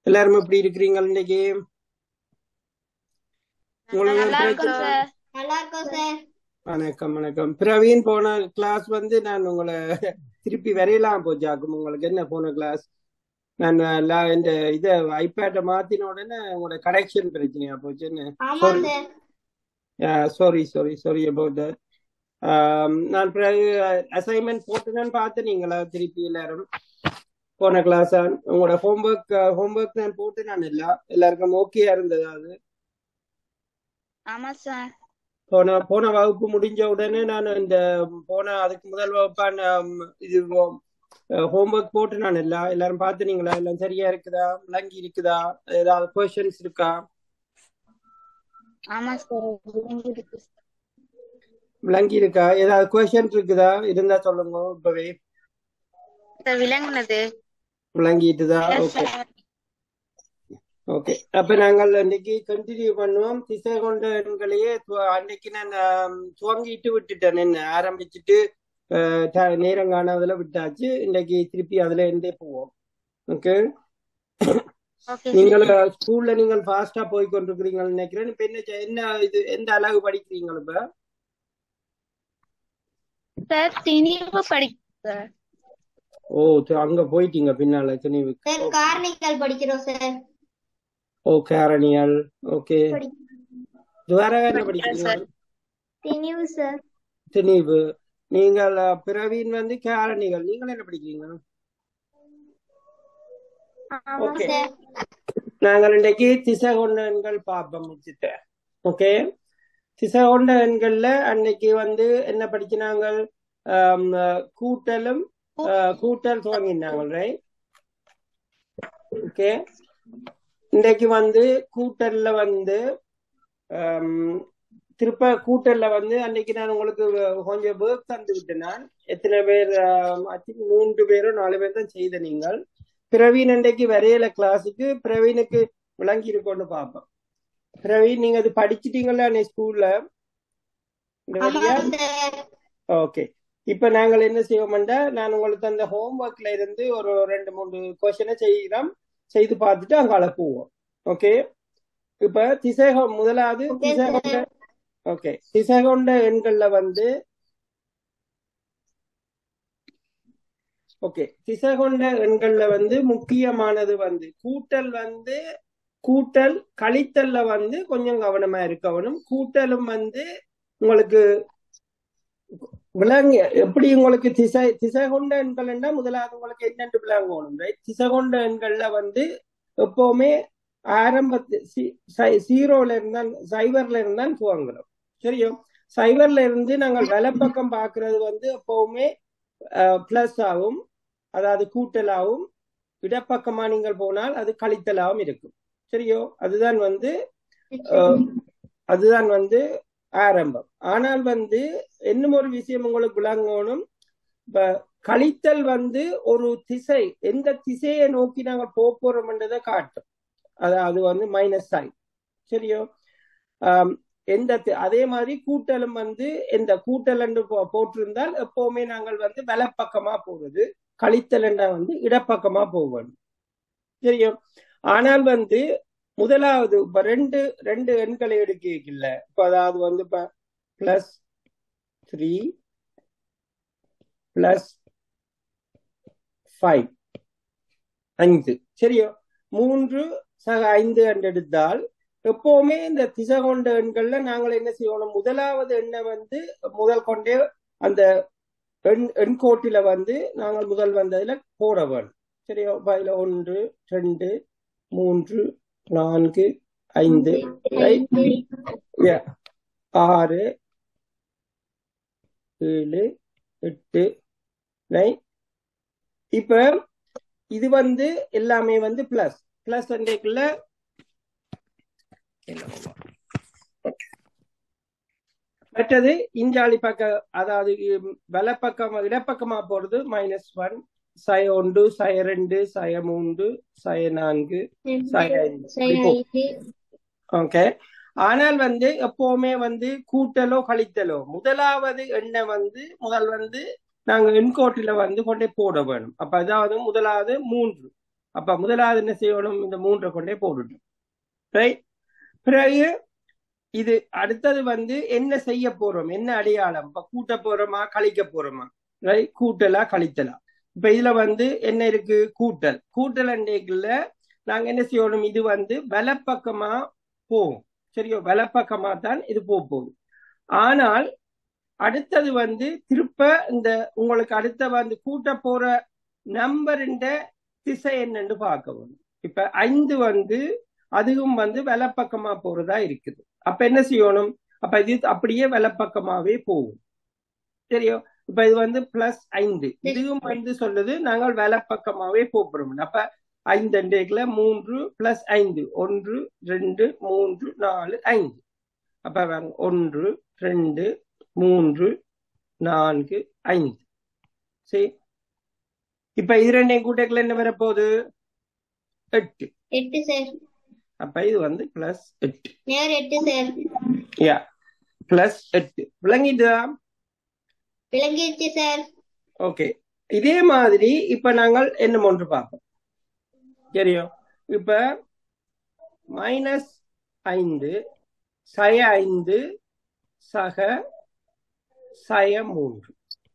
எல்லாரும் எப்படி இருக்கிறீங்க இன்னைக்கு உங்களுக்கு நல்லா பிரச்சனை- இருக்கும் சார் நல்லா இருக்கோம் சார் வணக்கம் வணக்கம் பிரவீன் போன கிளாஸ் வந்து நான் உங்களை திருப்பி வரையலாம் போச்சாக்கும் உங்களுக்கு என்ன போன கிளாஸ் நான் லா- இந்த இத ஐபேட்டை மாத்தின உடனே உங்களோட கனெக்ஷன் பிரச்சனையா போச்சு என்ன ஆமா sir sorry sorry sorry about that நான் பிறகு அசைன்மெண்ட் போட்டுதான் பார்த்தீங்களா திருப்பி எல்லாரும் போன கிளாஸ் உங்களோட ஹோம்ஒர்க் ஹோம்ஒர்க் நான் போட்டு நான் எல்லா எல்லாருக்கும் ஓகேயா இருந்தது அது ஆமா சார் போன போன வகுப்பு முடிஞ்ச உடனே நான் இந்த போன அதுக்கு முதல் வகுப்பான ம், இது ஹோம்ஒர்க் போட்டு நான் எல்லா எல்லாரும் பார்த்துனீங்களா எல்லாம் சரியா இருக்குதா விளங்கி இருக்குதா ஏதாவது கொஸ்டின்ஸ் இருக்கா ஆமா சார் இருக்கு சார். விளங்கி இருக்கா ஏதாவது கொஸ்டின் இருக்குதா இருந்தா சொல்லுங்க இப்பவே சார் விளங்குனது விளங்கிட்டுதா Yes, ஓகே sir. ஓகே அப்ப நாங்கள் இன்னைக்கு கண்டினியூ பண்ணுவோம் திசை கொண்ட எண்களையே து- அன்னைக்கு நான் ஆம், துவங்கிட்டு விட்டுட்டேன் என்ன ஆரம்பிச்சுட்டு அஹ், ட- நேரம் காணாததுல விட்டாச்சு இன்னைக்கு திருப்பி அதுல இருந்தே போவோம் ஓகே ஓகே நீங்கள் ஸ்கூல்ல நீங்கள் ஃபாஸ்டா போய் கொண்டிருக்கிறீங்கன்னு நினைக்கிறேன் இப்ப என்ன செ- என்ன இது எந்த அளவு படிக்கிறீங்க இப்ப சார் திணிவு படிக்க சார் ஓ து- அங்க போயிட்டீங்க பின்னால துணிவுக்கு சார் காரணிகள் படிக்கிறோம் சார் ஓ கேரணியல் ஓகே படி- வேற என்ன படிக்கிறேன் படிக்கிறீங்க சார். திணிவு சார் திணிவு நீங்கள் அஹ், பிரவீன் வந்து கேரணிகள் நீங்கள் என்ன படிக்கிறீங்க ஆமா ஓகே சார் நாங்கள் இன்றைக்கு திசை கொண்ட எண்கள் பார்ப்போம் முடிச்சுட்டேன் ஓகே திசை கொண்ட எண்கள்ல அன்னைக்கு வந்து என்ன படிச்சினாங்க ஆம், அஹ், கூட்டலும் அஹ், கூட்டல் துவங்கினாங்க ரைட் ஓகே இன்றைக்கு வந்து கூட்டல்ல வந்து ஆம், திருப்ப கூட்டல்ல வந்து அன்னைக்கு நான் உங்களுக்கு கொஞ்சம் ஒர்க் தந்து விட்டேன் நான் எத்தனை பேர் ஆம், I think மூன்று பேரோ நாலு பேர் தான் செய்த நீங்கள் பிரவீன் அன்றைக்கு வரையல கிளாஸுக்கு பிரவீனுக்கு விளங்கி இருக்கும்னு பார்ப்போம் பிரவீன் நீங்க அது படிச்சிட்டீங்களா நீ ஸ்கூல்ல இந்த ஆமா வழியா சார் ஓகே இப்ப நாங்கள் என்ன செய்வோம்டா நான் உங்களுக்கு அந்த ஹோம்ஒர்க்ல இருந்து ஒரு ரெண்டு மூணு கொஸ்டினை செய்கிறோம் செய்து பார்த்துட்டு அங்கால போவோம் ஓகே இப்ப திசைக முதலாவது ஓகே திசை சார் கொண்ட ஓகே திசை கொண்ட எண்கள்ல வந்து ஓகே திசை கொண்ட எண்கள்ல வந்து முக்கியமானது வந்து கூட்டல் வந்து கூட்டல் கழித்தல்ல வந்து கொஞ்சம் கவனமா இருக்கணும் கூட்டலும் வந்து உங்களுக்கு விளங்க எப்படி உங்களுக்கு திசை திசை கொண்ட எண்கள்னா முதலாவது உங்களுக்கு என்னென்று விளங்கணும் ரைட் திசை கொண்ட எண்கள்ல வந்து எப்பவுமே ஆரம்பத்து ஜீரோல இருந்தால் சைபர்ல இருந்தால் துவங்குறோம் சரியோ சைபர்ல இருந்து நாங்கள் வலப்பக்கம் பார்க்கிறது வந்து எப்பவுமே பிளஸ் ஆகும் அதாவது கூட்டலாகவும் இடப்பக்கமா நீங்கள் போனால் அது கழித்தலாகவும் இருக்கும் சரியோ அதுதான் வந்து அஹ், அதுதான் வந்து ஆரம்பம் ஆனால் வந்து இன்னும் ஒரு விஷயம் உங்களுக்கு விளங்கணும் இப்ப கழித்தல் வந்து ஒரு திசை எந்த திசையை நோக்கி நாங்கள் போக போறோம்ன்றதை காட்டும் அதாவது வந்து மைனஸ் சைன் சரியோ ஆம், எந்த தி- அதே மாதிரி கூட்டலும் வந்து எந்த கூட்டல் என்று போ- போட்டிருந்தால் எப்பவுமே நாங்கள் வந்து வலப்பக்கமா போறது கழித்தல் என்றா வந்து இடப்பக்கமா போகணும் சரியோ ஆனால் வந்து முதலாவது இப்ப ரெண்டு ரெண்டு எண்களை எடுக்கல இப்ப அதாவது வந்து இப்ப பிளஸ் த்ரீ பிளஸ் ஃபைவ் ஐந்து சரியோ மூன்று சக ஐந்து என்று எடுத்தால் எப்பவுமே இந்த திசை கொண்ட எண்கள்ல நாங்கள் என்ன செய்யணும் முதலாவது எண்ணை வந்து முதல் கொண்டே அந்த எண் எண்கோட்டில வந்து நாங்கள் முதல் வந்ததுல போட வேணும் சரியோ இப்ப அதுல ஒன்று ரெண்டு மூன்று நான்கு ஐந்து right? Yeah. ஆறு ஏழு எட்டு ரைட் இப்ப இது வந்து எல்லாமே வந்து பிளஸ் பிளஸ் அன்றைக்குள்ள மற்றது இஞ்சாலி பக்கம் அதாவது வலப்பக்கம் இடப்பக்கமா போறது மைனஸ் ஒன் சய ஒன்று சய ரெண்டு சய மூன்று சய நான்கு சய ஐந்து இப்படி போகும். ஓகே ஆனால் வந்து எப்பவுமே வந்து கூட்டலோ கழித்தலோ முதலாவது எண்ணை வந்து முதல் வந்து நாங்க எண்கோட்டில வந்து கொண்டே போட வேணும் அப்ப அதாவது முதலாவது மூன்று அப்ப முதலாவது என்ன செய்யணும் இந்த மூன்றை கொண்டே போட்டுட்டோம் ரைட் பிறகு இது அடுத்தது வந்து என்ன செய்ய போறோம் என்ன அடையாளம் இப்ப கூட்ட போறோமா கழிக்க போறோமா ரைட் கூட்டலா கழித்தலா இப்ப இதுல வந்து என்ன இருக்கு கூட்டல் கூட்டல் அண்டைக்குள்ள நாங்க என்ன செய்யணும் இது வந்து வலப்பக்கமா போகும் சரியோ வலப்பக்கமா தான் இது போக போகுது ஆனால் அடுத்தது வந்து திருப்ப இந்த உங்களுக்கு அடுத்த வந்து கூட்ட போற நம்பரின் திசை என்னன்னு பார்க்கணும் இப்ப ஐந்து வந்து அதுவும் வந்து வலப்பக்கமா போறதா இருக்குது அப்ப என்ன செய்யணும் அப்ப இது அப்படியே வலப்பக்கமாவே போகும் சரியோ இப்ப இது வந்து பிளஸ் ஐந்து இதுவும் வந்து சொல்லுது நாங்கள் வலப்பக்கமாவே போகிறோம் அப்ப ஐந்து அண்டேக்குல மூன்று பிளஸ் ஐந்து ஒன்று ரெண்டு மூன்று நாலு ஐந்து அப்ப வாங்க ஒன்று ரெண்டு மூன்று நான்கு ஐந்து சரி இப்ப இது ரெண்டையும் கூட்டக்குள்ள என்ன வரப்போகுது எட்டு எட்டு சார் அப்ப இது வந்து பிளஸ் எட்டு நேர் எட்டு சார் யா பிளஸ் எட்டு விளங்கிட்டுதா விளங்கிடுச்சு சார் ஓகே இதே மாதிரி இப்ப நாங்கள் என்ன ஒன்று பார்ப்போம் தெரியும் இப்ப மைனஸ் ஐந்து சய ஐந்து சக சய மூன்று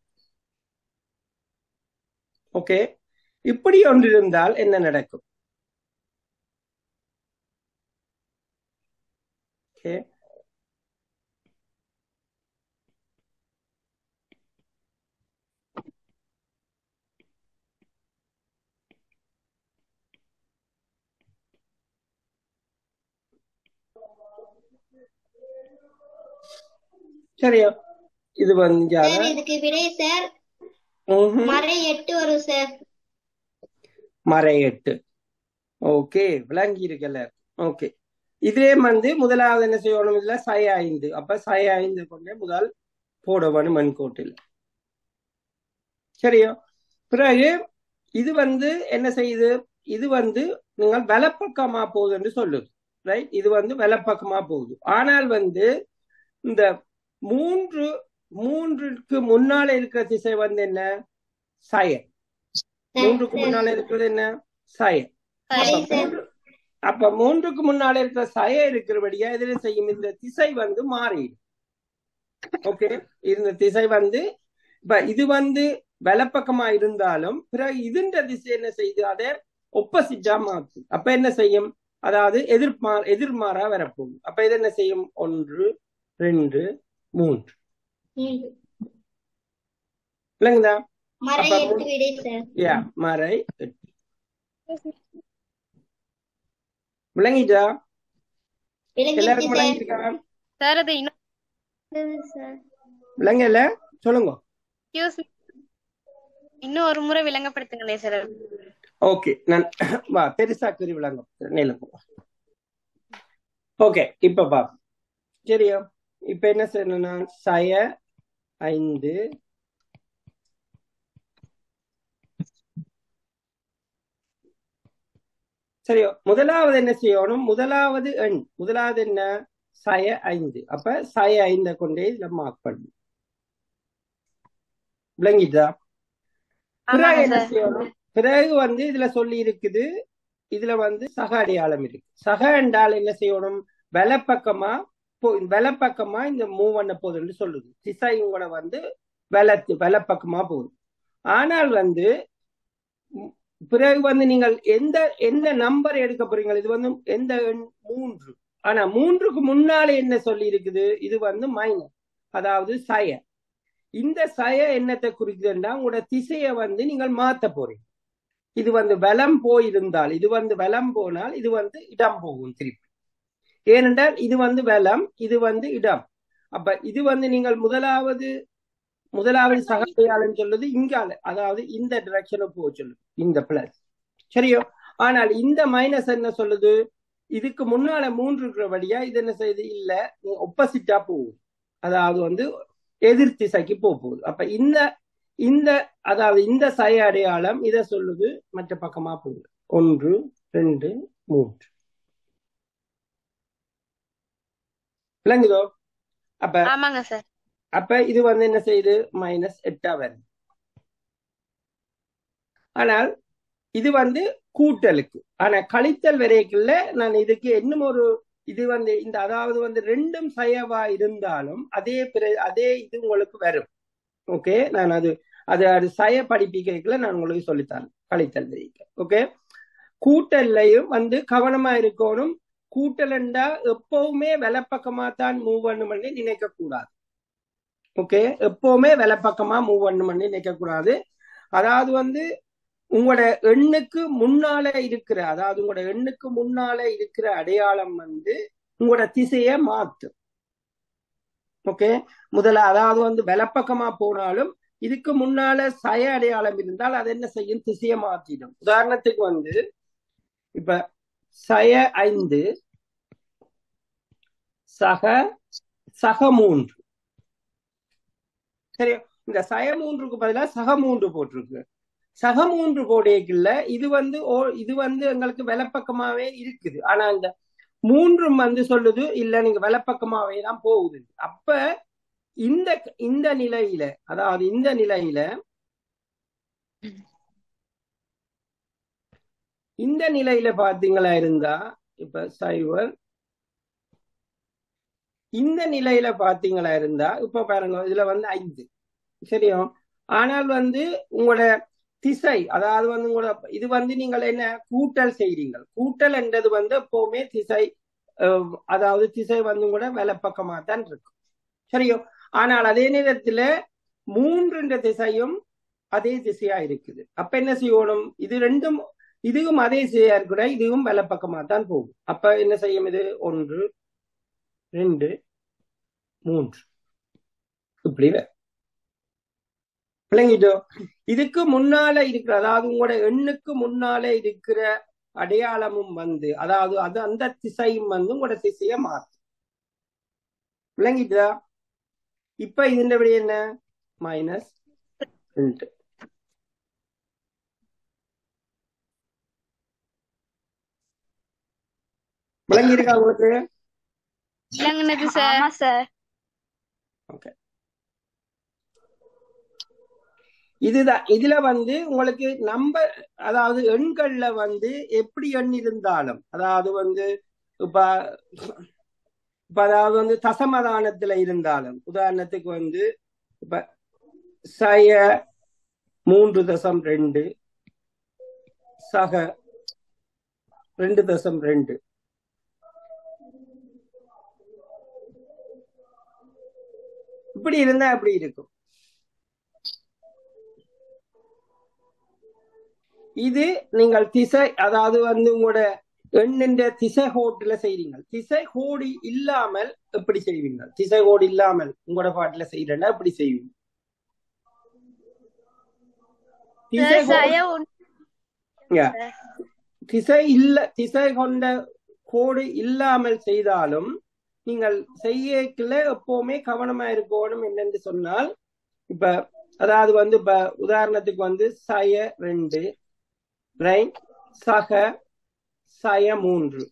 ஓகே இப்படி ஒன்று இருந்தால் என்ன நடக்கும் ஓகே சரியா இது வந்து சார் இதுக்கு விடை சார் ம்ஹும். மறை எட்டு வரும் சார் மறை எட்டு ஓகே விளங்கி இருக்குல்ல ஓகே இதே வந்து முதலாவது என்ன செய்யணும் இதுல சய ஐந்து அப்ப சய ஐந்து கொண்டே முதல் போடவனும் மண்கோட்டில் சரியா பிறகு இது வந்து என்ன செய்யுது இது வந்து நீங்கள் வலப்பக்கமா போகுது என்று சொல்லுது ரைட் இது வந்து வலப்பக்கமா போகுது ஆனால் வந்து இந்த மூன்று மூன்றுக்கு முன்னால இருக்கிற திசை வந்து என்ன சய மூன்றுக்கு முன்னால இருக்கிறது என்ன சய சரி அப்ப சார் மூன்று- அப்ப மூன்றுக்கு முன்னால இருக்கிற சய இருக்கிறபடியா இதுல செய்யும் இந்த திசை வந்து மாறிடும் ஓகே இந்த திசை வந்து இப்ப இது வந்து வலப்பக்கமா இருந்தாலும் பிறகு இதுன்ற திசை என்ன செய்யுது அதை ஒப்பசிட்டா மாற்றும் அப்ப என்ன செய்யும் அதாவது எதிர்மா எதிர்மாறா வரப்போகும் அப்ப இது என்ன செய்யும் ஒன்று ரெண்டு மூன்று ம். இல்லைங்களா மறை அப்ப எட்டு விடை சார் யா மறை எட்டு விளங்கிட்டா விளங்கிடுச்சு எல்லாருக்கும் சார் விளங்கிருக்கா சார் அது இன்னும் சார் விளங்கல சொல்லுங்க excuse me. இன்னும் ஒரு முறை விளங்கப்படுத்துங்களேன் சார் ஓகே நான் வா பெருசா குறி விளங்க நீளம் ஓகே இப்ப பா சரியா இப்ப என்ன செய்யணும்னா சய ஐந்து சரியோ முதலாவது என்ன செய்யணும் முதலாவது எண் முதலாவது என்ன சய ஐந்து அப்ப சய ஐந்த கொண்டே இதுல மார்க் பண்ணு விளங்கிட்டா பிறகு ஆமாங்க என்ன சார் செய்யணும் பிறகு வந்து இதுல சொல்லி இருக்குது இதுல வந்து சக அடையாளம் இருக்கு சக என்றால் என்ன செய்யணும் வலப்பக்கமா போ வலப்பக்கமா இந்த மூவ் பண்ண போகுதுன்னு சொல்லுது திசை உங்களை வந்து வலத்து வலப்பக்கமா போகுது ஆனால் வந்து ம், பிறகு வந்து நீங்கள் எந்த எந்த நம்பர் எடுக்க போறீங்க இது வந்து எந்த எண் மூன்று ஆனா மூன்றுக்கு முன்னாலே என்ன சொல்லி இருக்குது இது வந்து மைனஸ் அதாவது சய இந்த சய என்னத்தை குறிக்குதுன்னா உங்களோட திசையை வந்து நீங்கள் மாத்த போறீங்க இது வந்து வலம் போயிருந்தால் இது வந்து வலம் போனால் இது வந்து இடம் போகும் திருப்பி ஏனென்றால் இது வந்து வலம் இது வந்து இடம் அப்ப இது வந்து நீங்கள் முதலாவது முதலாவது சகடையாளன் சொல்லுது இங்கால அதாவது இந்த டிரெக்ஷனுக்கு போக சொல்லுது இந்த பிளஸ் சரியோ ஆனால் இந்த மைனஸ் என்ன சொல்லுது இதுக்கு முன்னால மூன்று இருக்கிறபடியா இது என்ன செய்யுது இல்ல ஒப்போசிட்டா போகுது அதாவது வந்து எதிர் திசைக்கு போக போகுது அப்ப இந்த இந்த அதாவது இந்த சய அடையாளம் இதை சொல்லுது மற்ற பக்கமா போகுது ஒன்று ரெண்டு மூன்று விளங்குதோ அப்ப ஆமாங்க சார் அப்ப இது வந்து என்ன செய்யுது மைனஸ் எட்டா வருது ஆனால் இது வந்து கூட்டலுக்கு ஆனா கழித்தல் வரைக்குள்ள நான் இதுக்கு இன்னும் ஒரு இது வந்து இந்த அதாவது வந்து ரெண்டும் சயவா இருந்தாலும் அதே பிற அதே இது உங்களுக்கு வரும் ஓகே நான் அது அது அது சய படிப்பிக்கல நான் உங்களுக்கு சொல்லித்தரேன் கழித்தல் வரைக்கும் ஓகே கூட்டல்லையும் வந்து கவனமா இருக்கணும் கூட்டலண்டா எப்பவுமே வலப்பக்கமா தான் மூவ் பண்ணி நினைக்க கூடாது ஓகே எப்பவுமே வலப்பக்கமா மூவ் பண்ணி நினைக்க கூடாது அதாவது வந்து உங்களோட எண்ணுக்கு முன்னால இருக்கிற அதாவது உங்களோட எண்ணுக்கு முன்னால இருக்கிற அடையாளம் வந்து உங்களோட திசைய மாத்தும் ஓகே முதல்ல அதாவது வந்து வலப்பக்கமா போனாலும் இதுக்கு முன்னால சய அடையாளம் இருந்தால் அது என்ன செய்யும் திசைய மாத்திடும் உதாரணத்துக்கு வந்து இப்ப சய ஐந்து சக சக மூன்று சரி இந்த சய மூன்றுக்கு பதிலா சக மூன்று போட்டிருக்கு சக மூன்று போடையக்குள்ள இது வந்து ஓ இது வந்து எங்களுக்கு வலப்பக்கமாவே இருக்குது ஆனா இந்த மூன்றும் வந்து சொல்லுது இல்ல நீங்க வலப்பக்கமாவே தான் போகுது அப்ப இந்த இந்த நிலையில அதாவது இந்த நிலையில இந்த நிலையில பாத்தீங்களா இருந்தா இப்ப சைவர் இந்த நிலையில பாத்தீங்களா இருந்தா இப்ப பாருங்க இதுல வந்து ஐந்து சரியா ஆனால் வந்து உங்களோட திசை அதாவது வந்து உங்களோட இது வந்து நீங்கள் என்ன கூட்டல் செய்றீங்க கூட்டல் என்றது வந்து எப்பவுமே திசை அஹ், அதாவது திசை வந்து கூட வலப்பக்கமா தான் இருக்கும் சரியோ ஆனால் அதே நேரத்துல மூன்று திசையும் அதே திசையா இருக்குது அப்ப என்ன செய்யணும் இது ரெண்டும் இதுவும் அதே திசையா இருக்கிற இதுவும் வலப்பக்கமா தான் போகும் அப்ப என்ன செய்யும் இது ஒன்று ரெண்டு மூன்று இப்படி வரும். விளங்கிட்டோ இதுக்கு முன்னால இருக்கிற அதாவது உங்களோட எண்ணுக்கு முன்னால இருக்கிற அடையாளமும் வந்து அதாவது அது அந்த திசையும் வந்து உங்களோட திசைய மாத்தும் விளங்கிட்டா இப்ப ഇതിന്റെ விட என்ன மைனஸ் ரெண்டு விளங்கி இருக்கா உங்களுக்கு விளங்குனது சார் ஆமா சார் ஓகே இதுதான் இதுல வந்து உங்களுக்கு நம்பர் அதாவது எண்கள்ல வந்து எப்படி எண் இருந்தாலும் அதாவது வந்து இப்ப இப்ப அதாவது வந்து தசமதானத்துல இருந்தாலும் உதாரணத்துக்கு வந்து இப்ப சய மூன்று தசம் ரெண்டு சக ரெண்டு தசம் ரெண்டு இப்படி இருந்தா எப்படி இருக்கும் இது நீங்கள் திசை அதாவது வந்து உங்களோட எண்ணின்ற திசை கோட்டுல செய்றீங்க திசை கோடி இல்லாமல் எப்படி செய்வீங்க திசை கோடு இல்லாமல் உங்களோட பாட்டுல செய்யறேன்னா எப்படி செய்வீங்க திசை சார் கோடு- சய ஒன்று Yeah. திசை இல்ல திசை கொண்ட கோடு இல்லாமல் செய்தாலும் நீங்கள் செய்யக்குள்ள எப்பவுமே கவனமா இருக்கணும் என்னன்னு சொன்னால் இப்ப அதாவது வந்து இப்ப உதாரணத்துக்கு வந்து சய ரெண்டு ரைட் சக சய மூன்று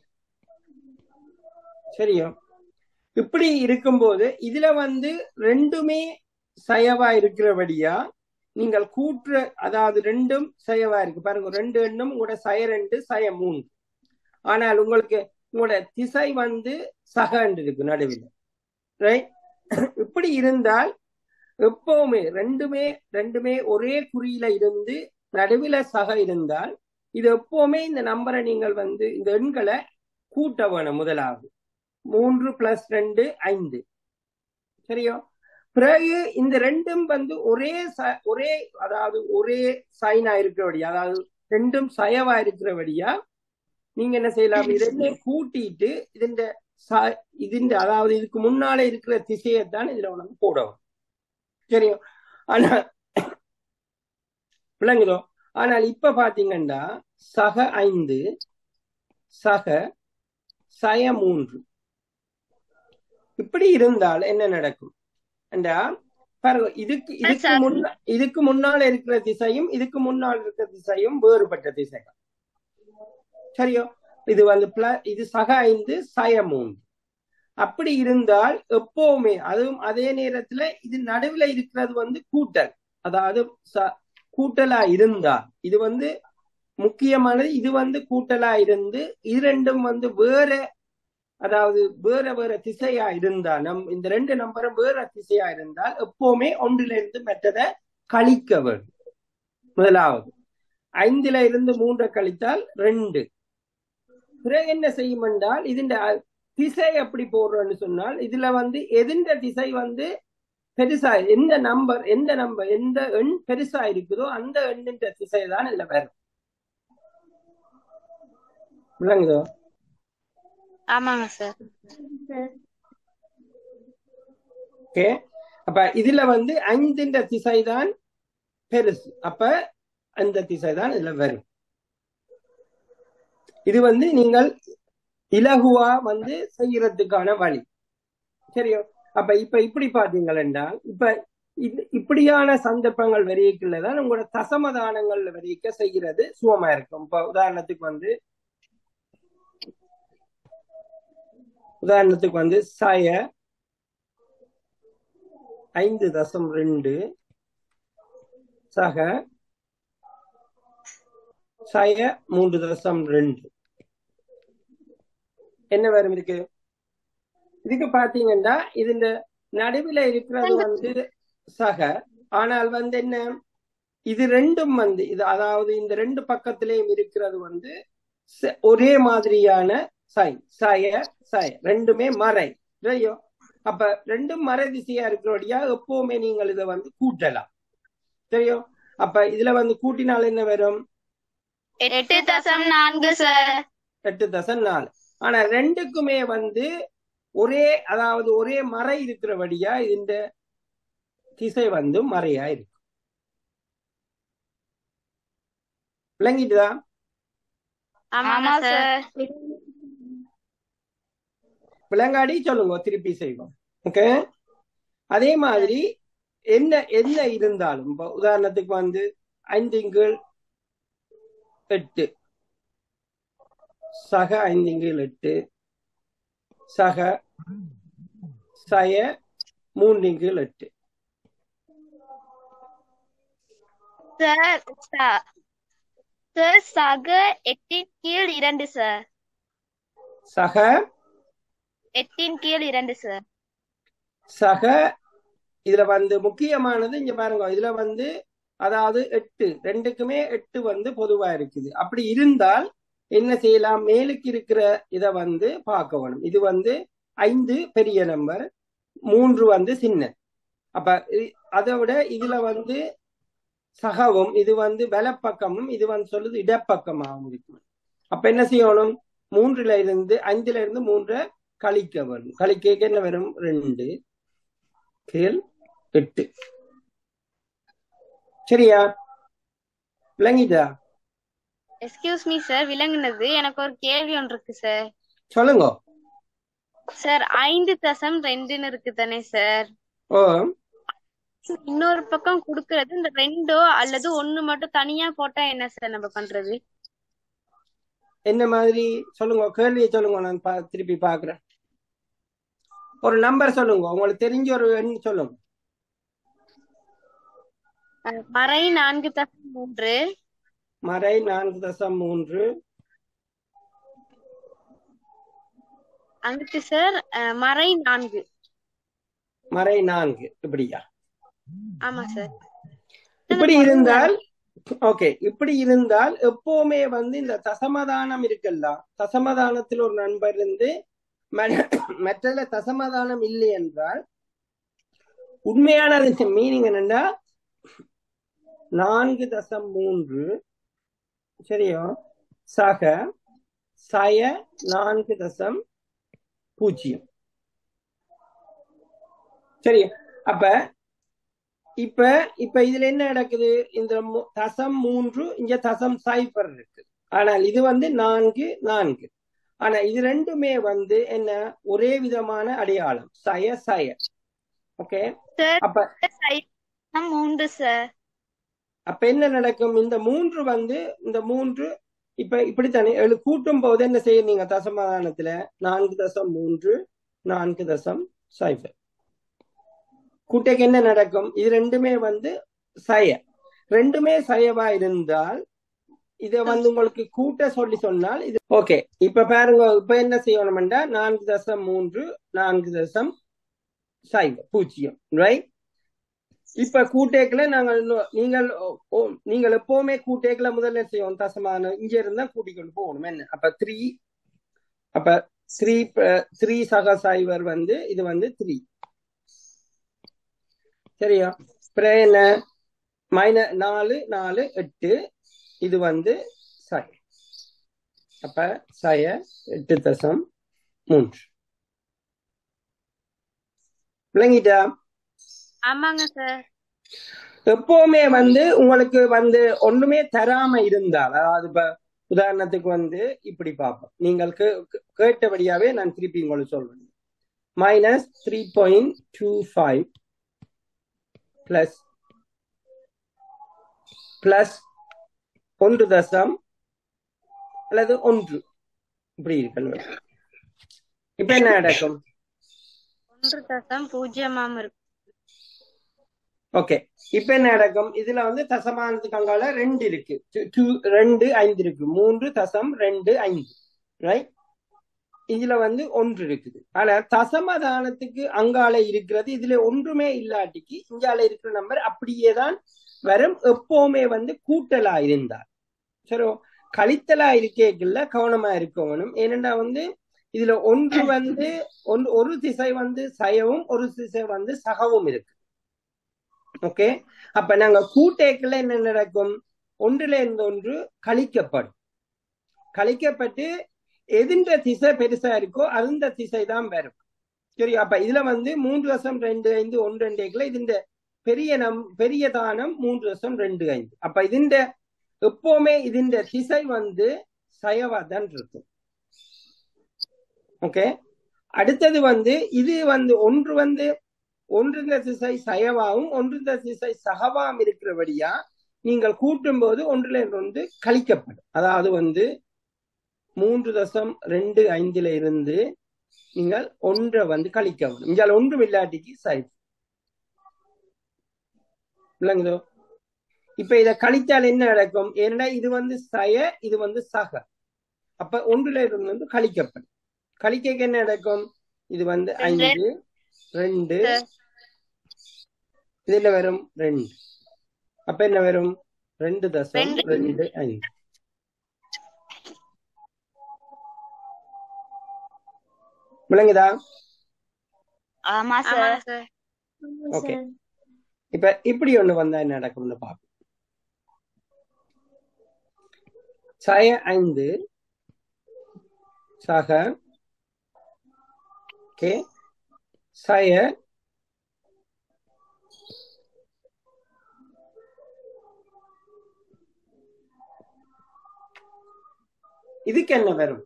சரியா இப்படி இருக்கும்போது இதுல வந்து ரெண்டுமே சயவா இருக்கிறபடியா நீங்கள் கூற்று அதாவது ரெண்டும் சயவா இருக்கு பாருங்க ரெண்டு எண்ணும் உங்களோட சய ரெண்டு சய மூன்று ஆனால் உங்களுக்கு உங்களோட திசை வந்து சகண்டு இருக்கு நடுவில் ரைட் இப்படி இருந்தால் எப்பவுமே ரெண்டுமே ரெண்டுமே ஒரே குறியில இருந்து நடுவில் சக இருந்தால் இது எப்பவுமே இந்த நம்பரை நீங்கள் வந்து இந்த எண்களை கூட்ட வேணும் முதலாவது மூன்று பிளஸ் ரெண்டு ஐந்து சரியா பிறகு இந்த ரெண்டும் வந்து ஒரே ச- ஒரே அதாவது ஒரே சைனா இருக்கிறபடியா அதாவது ரெண்டும் சயவா இருக்கிறபடியா நீங்க என்ன செய்யலாம் இது ரெண்டையும் கூட்டிட்டு ഇതിന്റെ ச- ഇതിന്റെ அதாவது இதுக்கு முன்னாலே இருக்கிற திசையைத்தான் இதுல உனக்கு போடவும் சரியா ஆனா விளங்குதோ ஆனால் இப்ப பாத்தீங்கன்னா சக ஐந்து சக சய மூன்று இப்படி இருந்தால் என்ன நடக்கும் என்றா பாருங்க இதுக்கு இதுக்கு சார். முன்ன இதுக்கு முன்னால இருக்கிற திசையும் இதுக்கு முன்னால் இருக்கிற திசையும் வேறுபட்ட திசைகள் சரியோ இது வந்து பிள- இது சக ஐந்து சய மூன்று அப்படி இருந்தால் எப்பவுமே அதுவும் அதே நேரத்துல இது நடுவுல இருக்கிறது வந்து கூட்டல் அதாவது ச- கூட்டலா இருந்தால் இது வந்து முக்கியமானது இது வந்து கூட்டலா இருந்து இரண்டும் வந்து வேற அதாவது வேற வேற திசையா இருந்தா நம் இந்த ரெண்டு நம்பரும் வேற திசையா இருந்தால் எப்பவுமே ஒன்றில இருந்து மற்றதை கழிக்க வேண்டும் முதலாவது ஐந்துல இருந்து மூன்றை கழித்தால் ரெண்டு பிறகு என்ன செய்யும் என்றால் இதுண்ட திசை எப்படி போடுறோம்னு சொன்னால் இதுல வந்து எதிர்ந்த திசை வந்து பெருசா எந்த நம்பர் எந்த நம்பர் எந்த எண் பெருசா இருக்குதோ அந்த எண்ணின் திசை தான் இதுல வரும் விளங்குதோ ஆமாங்க சார் ஓகே அப்ப இதுல வந்து ஐந்தின்ற திசை தான் பெருசு அப்ப அந்த திசை தான் இதுல வரும் இது வந்து நீங்கள் இலகுவா வந்து செய்யறதுக்கான வழி சரியோ அப்ப இப்ப இப்படி பாத்தீங்கள் என்றால் இப்ப இது இப்படியான சந்தர்ப்பங்கள் வரைக்குள்ளதான் உங்களோட தசமதானங்கள் வரைக்க செய்கிறது சுகமா இருக்கும் இப்ப உதாரணத்துக்கு வந்து உதாரணத்துக்கு வந்து சாய ஐந்து தசம் ரெண்டு சக சய மூன்று தசம் ரெண்டு என்ன வரும் இருக்கு இதுக்கு பாத்தீங்கன்னா இதுல நடுவில் இருக்கிறது வந்து சக ஆனால் வந்து என்ன இது ரெண்டும் வந்து இது அதாவது இந்த ரெண்டு பக்கத்திலேயும் இருக்கிறது வந்து ஒரே மாதிரியான சை சய சய ரெண்டுமே மறை இல்லையோ அப்ப ரெண்டும் மறை திசையா இருக்கிறபடியா எப்பவுமே நீங்கள் இதை வந்து கூட்டலாம் தெரியும் அப்ப இதுல வந்து கூட்டினால் என்ன வரும் எட்டு தசம் நான்கு சார் எட்டு தசம் நாலு ஆனா ரெண்டுக்குமே வந்து ஒரே அதாவது ஒரே மறை இருக்கிறபடியா இந்த திசை வந்து மறையா இருக்கு விளங்கிட்டுதா ஆமா சார் விளங்காடி சொல்லுங்க திருப்பி செய்வோம் ஓகே அதே மாதிரி என்ன என்ன இருந்தாலும் இப்ப உதாரணத்துக்கு வந்து ஐந்திங்கள் எட்டு சக ஐந்திங்கள் எட்டு சக சய மூன்றிங்கள் எட்டு சார் சார் சக எட்டின் கீழ் இரண்டு சார் சக எட்டின் கீழ் இரண்டு சார் சக இதுல வந்து முக்கியமானது இங்க பாருங்க இதுல வந்து அதாவது எட்டு ரெண்டுக்குமே எட்டு வந்து பொதுவா இருக்குது அப்படி இருந்தால் என்ன செய்யலாம் மேலுக்கு இருக்கிற இத வந்து பார்க்க வேணும் இது வந்து ஐந்து பெரிய நம்பர் மூன்று வந்து சின்ன அப்ப அதை விட இதுல வந்து சகவும் இது வந்து வலப்பக்கமும் இது வந்து சொல்லுது இடப்பக்கமாகவும் இருக்கும் அப்ப என்ன செய்யணும் மூன்றுல இருந்து அஞ்சுல இருந்து மூன்றை கழிக்க வரும் கழிக்க என்ன வரும் ரெண்டு கீழ் எட்டு சரியா விளங்கிட்டா எக்ஸ்கியூஸ் மீ சார் விளங்குனது எனக்கு ஒரு கேள்வி ஒன்று இருக்கு சார் சொல்லுங்க சார் ஐந்து தசம் ரெண்டுன்னு இருக்கு தானே சார் ஓ இன்னொரு பக்கம் குடுக்கறது இந்த ரெண்டோ அல்லது ஒண்ணு மட்டும் தனியா போட்டா என்ன சார் நம்ம பண்றது என்ன மாதிரி சொல்லுங்க கேள்வியை சொல்லுங்க நான் பா- திருப்பி பாக்குறேன் ஒரு நம்பர் சொல்லுங்க உங்களுக்கு தெரிஞ்ச ஒரு எண் சொல்லுங்க அஹ் மறை நான்கு தசம் மூன்று மறை நான்கு தசம் மூன்று அங்கிட்டு சார் அஹ் மறை நான்கு மறை நான்கு இப்படியா ஆமா சார் இப்படி இருந்தால் ஓகே இப்படி இருந்தால் எப்பவுமே வந்து இந்த தசமதானம் இருக்குல்ல தசமதானத்தில் ஒரு நண்பர் இருந்து மற்ற தசமதானம் இல்லை என்றால் உண்மையான மீனிங் என்னன்னா நான்கு தசம் மூன்று சரியோ சக சய நான்கு தசம் பூஜ்ஜியம் சரி அப்ப இப்ப இப்ப இதுல என்ன நடக்குது இந்த மு- தசம் மூன்று இங்க தசம் சைபர் இருக்கு ஆனால் இது வந்து நான்கு நான்கு ஆனா இது ரெண்டுமே வந்து என்ன ஒரே விதமான அடையாளம் சய சய ஓகே சார் அப்ப தசம் மூன்று சார் அப்ப என்ன நடக்கும் இந்த மூன்று வந்து இந்த மூன்று இப்ப இப்படித்தானே எழு கூட்டும் போது என்ன செய்ய நீங்க தசமாதானத்துல நான்கு தசம் மூன்று நான்கு தசம் சைபர் கூட்டைக்கு என்ன நடக்கும் இது ரெண்டுமே வந்து சய ரெண்டுமே சயவா இருந்தால் இத வந்து உங்களுக்கு கூட்ட சொல்லி சொன்னால் இது ஓகே இப்ப பாருங்க இப்ப என்ன செய்யணும்டா நான்கு தசம் மூன்று நான்கு தசம் சைவம் பூஜ்ஜியம் ரைட் இப்ப கூட்டேக்கில் நாங்கள் இன்னும் நீங்கள் ஓ- ஓ- நீங்கள் எப்பவுமே கூட்டேக்கில் முதல்ல செய்வோம் தசமான இங்க இருந்தா கூட்டிக் கொண்டு போகணும் என்ன அப்ப த்ரீ அப்ப த்ரீ த்ரீ சக சைவர் வந்து இது வந்து த்ரீ சரியா அப்புறம் என்ன மைன நாலு நாலு எட்டு இது வந்து சய அப்ப சய எட்டு தசம் மூன்று விளங்கிட்டா ஆமாங்க சார் எப்பவுமே வந்து உங்களுக்கு வந்து ஒண்ணுமே தராம இருந்தால் அதாவது இப்ப உதாரணத்துக்கு வந்து இப்படி பார்ப்போம் நீங்கள் கே- கே- கேட்டபடியாவே நான் திருப்பி உங்களுக்கு சொல்றேன் minus three point two five plus plus ஒன்று தசம் அல்லது ஒன்று இப்படி இருக்கணும் இப்ப என்ன நடக்கும் ஒன்று தசம் பூஜ்ஜியமாம் இருக்கு ஓகே இப்ப என்ன நடக்கும் இதுல வந்து தசமானத்துக்கு அங்கால ரெண்டு இருக்கு Two- two- ரெண்டு ஐந்து இருக்கு மூன்று தசம் ரெண்டு ஐந்து ரைட் இதுல வந்து ஒன்று இருக்குது ஆனா தசமதானத்துக்கு அங்கால இருக்கிறது இதுல ஒன்றுமே இல்லாட்டிக்கு இங்கால இருக்கிற நம்பர் அப்படியே தான் வரும் எப்பவுமே வந்து கூட்டலா இருந்தார் சரி கழித்தலா இருக்கேக்குள்ள கவனமா இருக்கணும் ஏனென்றா வந்து இதுல ஒன்று வந்து ஒன்று ஒரு திசை வந்து சயவும் ஒரு திசை வந்து சகவும் இருக்கு ஓகே அப்ப நாங்க கூட்டேக்குள்ள என்ன நடக்கும் ஒன்றுல இருந்து ஒன்று கழிக்கப்படும் கழிக்கப்பட்டு எதின்ற திசை பெருசா இருக்கோ அந்த திசை தான் வரும் சரி அப்ப இதுல வந்து மூன்று வருஷம் ரெண்டு ஐந்து ஒன்று ரெண்டு இதுஇந்த பெரிய நம் பெரிய தானம் மூன்று வருஷம் ரெண்டு ஐந்து அப்ப இதுண்ட எப்பவுமே இதுண்ட திசை வந்து சயவா தான் இருக்கும் ஓகே அடுத்தது வந்து இது வந்து ஒன்று வந்து ஒன்றிந்த திசை சயவாவும் ஒன்றிந்த திசை சகவாம் இருக்கிறபடியா நீங்கள் கூட்டும் போது ஒன்றுல இருந்து ஒன்று கழிக்கப்படும் அதாவது வந்து மூன்று தசம் ரெண்டு ஐந்துல இருந்து நீங்கள் ஒன்றை வந்து கழிக்கவும் இங்கே ஒன்றும் இல்லாட்டிக்கு சைவ் இல்லைங்களோ இப்ப இத கழித்தால் என்ன நடக்கும் ஏன்னா இது வந்து சய இது வந்து சக அப்ப ஒன்றுல இருந்து வந்து கழிக்கப்படும் கழிக்க என்ன நடக்கும் இது வந்து ரெண்டு. ஐந்து ரெண்டு சார். இதுல வரும் ரெண்டு அப்ப என்ன வரும் ரெண்டு தசம் ரெண்டு. ரெண்டு ஐந்து விளங்குதா ஆமா ஆமாங்க சார் சார் ஓகே இப்ப இப்படி ஒண்ணு வந்தா என்ன நடக்கும்னு பார்ப்போம் சய ஐந்து சக ஓகே சய இதுக்கு என்ன வரும்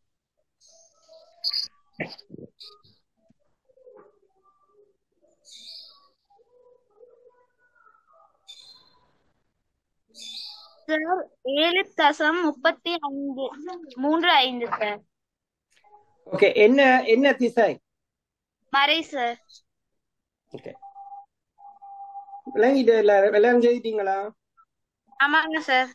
சார் ஏழு தசம் முப்பத்தி ஐந்து மூன்று ஐந்து சார் ஓகே என்ன என்ன திசை மறை சார் ஓகே விளங்கிட்டு எல்லாரும் எல்லாரும் செய்திட்டீங்களா ஆமாங்க சார்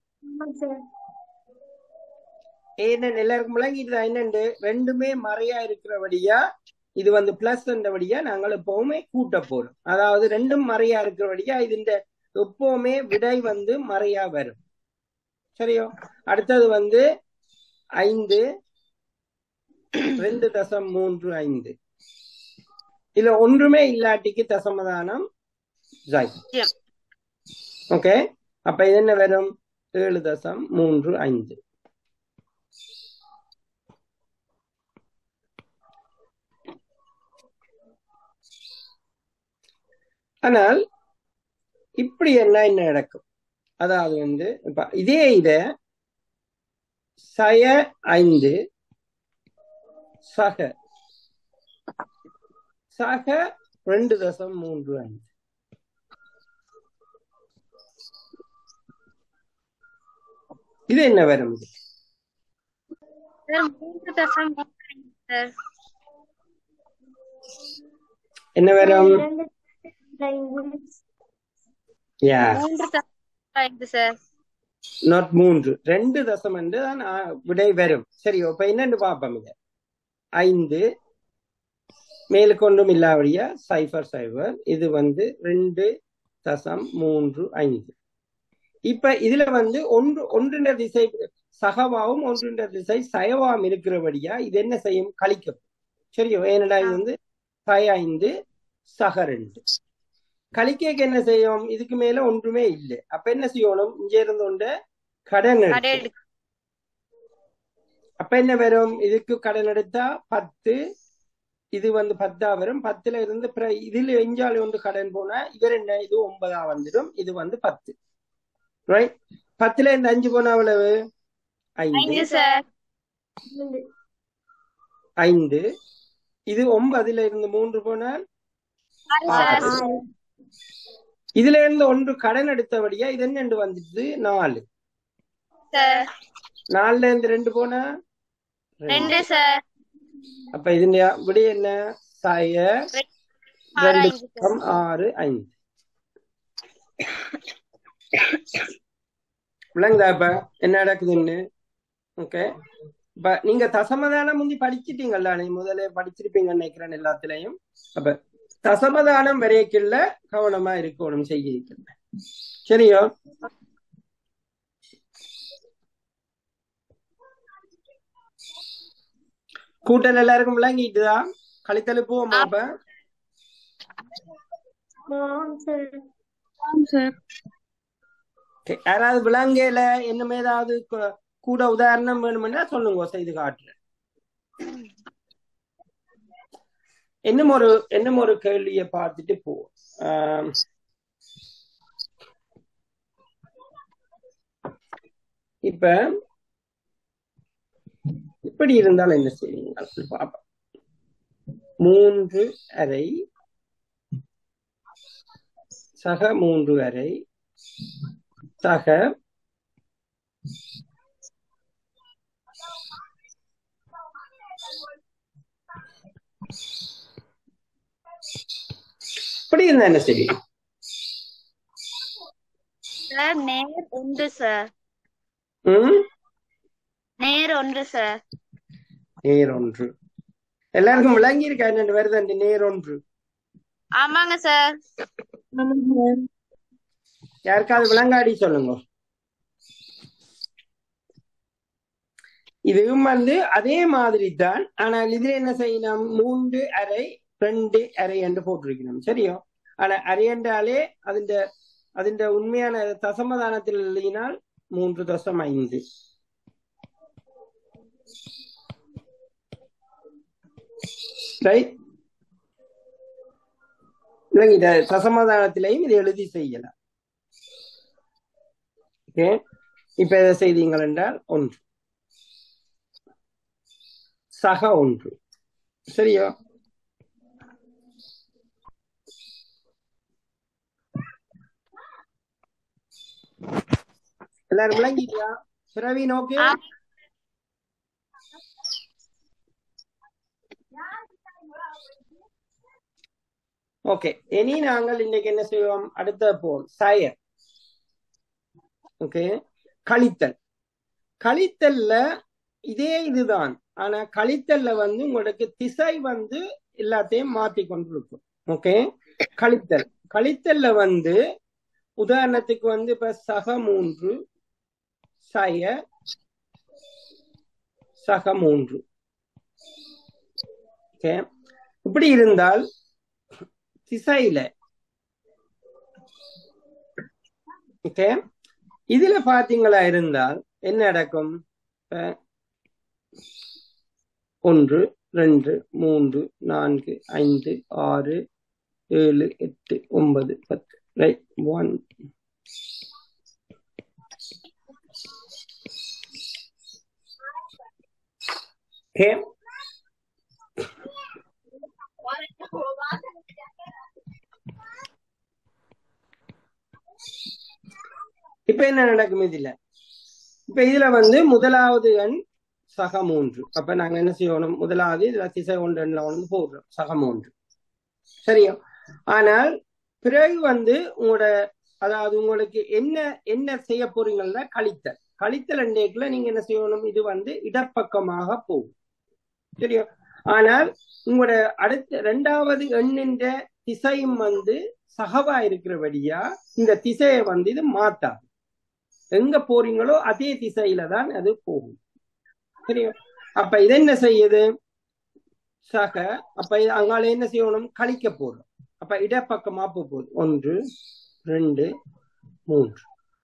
என்ன எல்லாருக்கும் விளங்கிட்டு என்னண்டு ரெண்டுமே மறையா இருக்கிறபடியா இது வந்து பிளஸ் என்றபடியா நாங்கள் எப்பவுமே கூட்ட போறோம் அதாவது ரெண்டும் மறையா இருக்கிறபடியா இதுண்ட எப்பவுமே விடை வந்து மறையா வரும் சரியோ அடுத்தது வந்து ஐந்து ரெண்டு தசம் மூன்று ஐந்து இதுல ஒன்றுமே இல்லாட்டிக்கு தசமதானம் ஜாய் பூஜ்ஜியம். ஓகே அப்ப இது என்ன வரும் ஏழு தசம் மூன்று ஐந்து ஆனால் இப்படி என்ன என்ன நடக்கும் அதாவது வந்து இப்ப இதே இத சய ஐந்து சக சக ரெண்டு தசம் மூன்று ஐந்து இது என்ன வரும் இது சார் மூன்று தசம் மூன்று ஐந்து சார் என்ன வரும் யா மூன்று தசம் ஐந்து சார் நாட் மூன்று ரெண்டு தசம் என்று தான் ஆ, விடை வரும் சரி இப்ப என்னன்னு பார்ப்போம் இத ஐந்து மேலுக்கு ஒன்றும் இல்லாவடியா சைபர் சைபர் இது வந்து ரெண்டு தசம் மூன்று ஐந்து இப்ப இதுல வந்து ஒன்று ஒன்றின திசை சகவாவும் ஒன்றின திசை சயவாம் இருக்கிறபடியா இது என்ன செய்யும் கழிக்கும் சரியோ ஏனடா இது வந்து சய ஐந்து சக ரெண்டு கழிக்கைக்கு என்ன செய்யும் இதுக்கு மேல ஒன்றுமே இல்லை அப்ப என்ன செய்யணும் இங்க இருந்து கொண்டு கடன் கடை எடுக்கணும். எடுக்க அப்ப என்ன வரும் இதுக்கு கடன் எடுத்தா பத்து இது வந்து பத்தா வரும் பத்துல இருந்து பிற- இதுல எஞ்சாலும் ஒன்று கடன் போனா இவர் என்ன இது ஒன்பதா வந்துடும் இது வந்து பத்து ரைட் பத்துல இருந்து அஞ்சு போனா எவ்வளவு ஐந்து ஐந்து சார் ஐந்து இது ஒன்பதுல இருந்து மூன்று போனால் ஆறு சார் ஆறு இதுல இருந்து ஒன்று கடன் எடுத்தபடியா இது என்ன வந்துட்டு நாலு சார் நாலுல இருந்து ரெண்டு போனா ரெண்டு ரெண்டு சார் அப்ப இது விட என்ன சாய ஆறு ரெண்டு ஐந்து சார் பக்கம் ஆறு ஐந்து விளங்குதா இப்ப என்ன நடக்குதுன்னு ஓகே இப்ப நீங்க தசமதானம் முந்தி படிச்சிட்டீங்கல்ல நீ முதல்ல படிச்சிருப்பீங்கன்னு நினைக்கிறேன் எல்லாத்துலயும் அப்ப தசமதானம் வரைக்குள்ள கவனமா இருக்கணும் செய்ய இருக்கிறேன் சரியோ கூட்டல் எல்லாருக்கும் விளங்கிட்டுதா கழித்தல் போவோமா அப்ப சார் Okay. யாராவது விளங்கல என்னமே ஏதாவது கு- கூட உதாரணம் வேணும்னா சொல்லுங்க செய்து காட்டுறேன் இன்னும் ஒரு இன்னும் ஒரு கேள்வியை பார்த்துட்டு போ ஆம். இப்ப இப்படி இருந்தால் என்ன செய்வீங்க பாப்போம் மூன்று அறை சக மூன்று அறை சக இப்படி இருந்தா என்ன செய்வீங்க சார் நேர் ஒன்று சார் ம் நேர் ஒன்று சார் நேர் ஒன்று எல்லாருக்கும் விளங்கி இருக்கா என்னென்னு வருது அந்த நேர் ஒன்று ஆமாங்க சார் யாருக்காவது விளங்காடி சொல்லுங்க இதுவும் வந்து அதே மாதிரி தான் ஆனால் இதுல என்ன செய்யணும் மூன்று அறை ரெண்டு அறை என்று போட்டிருக்கணும் சரியோ ஆனா அறை என்றாலே അതിന്റെ അതിന്റെ ഉണ്മயான தசமதானத்தில் எழுதினால் மூன்று தசம் ஐந்து ரைட் விளங்கிட்ட தசமதானத்திலையும் இது எழுதி செய்யலாம் ஓகே இப்ப எதை செய்தீங்கள் என்றால் ஒன்று சக ஒன்று சரியா எல்லாரும் விளங்கிட்டியா பிரவீன் ஓகே ஆ. ஓகே இனி நாங்கள் இன்னைக்கு என்ன செய்வோம் அடுத்த போல் சயர் ஓகே கழித்தல் கழித்தல்ல இதே இதுதான் ஆனா கழித்தல்ல வந்து உங்களுக்கு திசை வந்து எல்லாத்தையும் மாத்தி கொண்டிருக்கும் ஓகே கழித்தல் கழித்தல்ல வந்து உதாரணத்துக்கு வந்து இப்ப சக மூன்று சய சக மூன்று ஓகே இப்படி இருந்தால் திசையில ஓகே இதுல பாத்தீங்களா இருந்தால் என்ன நடக்கும் இப்ப ஒன்று ரெண்டு மூன்று நான்கு ஐந்து ஆறு ஏழு எட்டு ஒன்பது பத்து ரைட் ஒன் ஓகே இப்ப என்ன நடக்கும் இதுல இப்ப இதுல வந்து முதலாவது எண் சக மூன்று அப்ப நாங்க என்ன செய்யணும் முதலாவது இதுல திசை ஒன்று எண்ணில் வந்து போடுறோம் சக மூன்று சரியா ஆனால் பிறகு வந்து உங்களோட அதாவது உங்களுக்கு என்ன என்ன செய்ய போறீங்கன்னா கழித்தல் கழித்தல் அண்டேக்குள்ள நீங்க என்ன செய்யணும் இது வந்து இடப்பக்கமாக போகும் சரியா ஆனால் உங்களோட அடுத்த ரெண்டாவது எண்ணின்ற திசையும் வந்து சகவா இருக்கிறபடியா இந்த திசையை வந்து இது மாத்தாது எங்க போறீங்களோ அதே திசையில தான் அது போகும் சரியா அப்ப இது என்ன செய்யுது சக அப்ப இது அங்கால என்ன செய்யணும் கழிக்க போறோம் அப்ப இடப்பக்கமா போக போகுது ஒன்று ரெண்டு மூன்று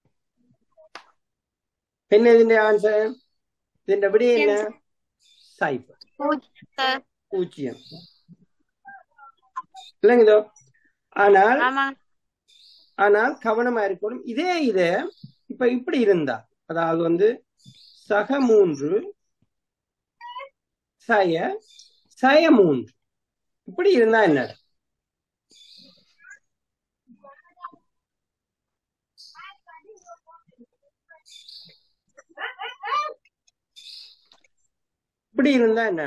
என்ன ഇതിന്റെ ஆன்சர் ഇതിന്റെ விட என்ன சைபர் பூஜ்ஜியம் சார் பூஜ்ஜியம் இல்லைங்களோ ஆனால் ஆமாங்க ஆனால் கவனமா இருக்கணும் இதே இத இப்ப இப்படி இருந்தா அதாவது வந்து சக மூன்று சய சய மூன்று இப்படி இருந்தா என்ன இப்படி இருந்தா என்ன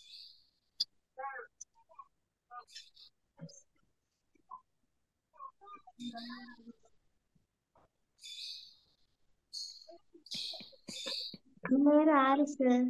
நேரம் ஆறு சார்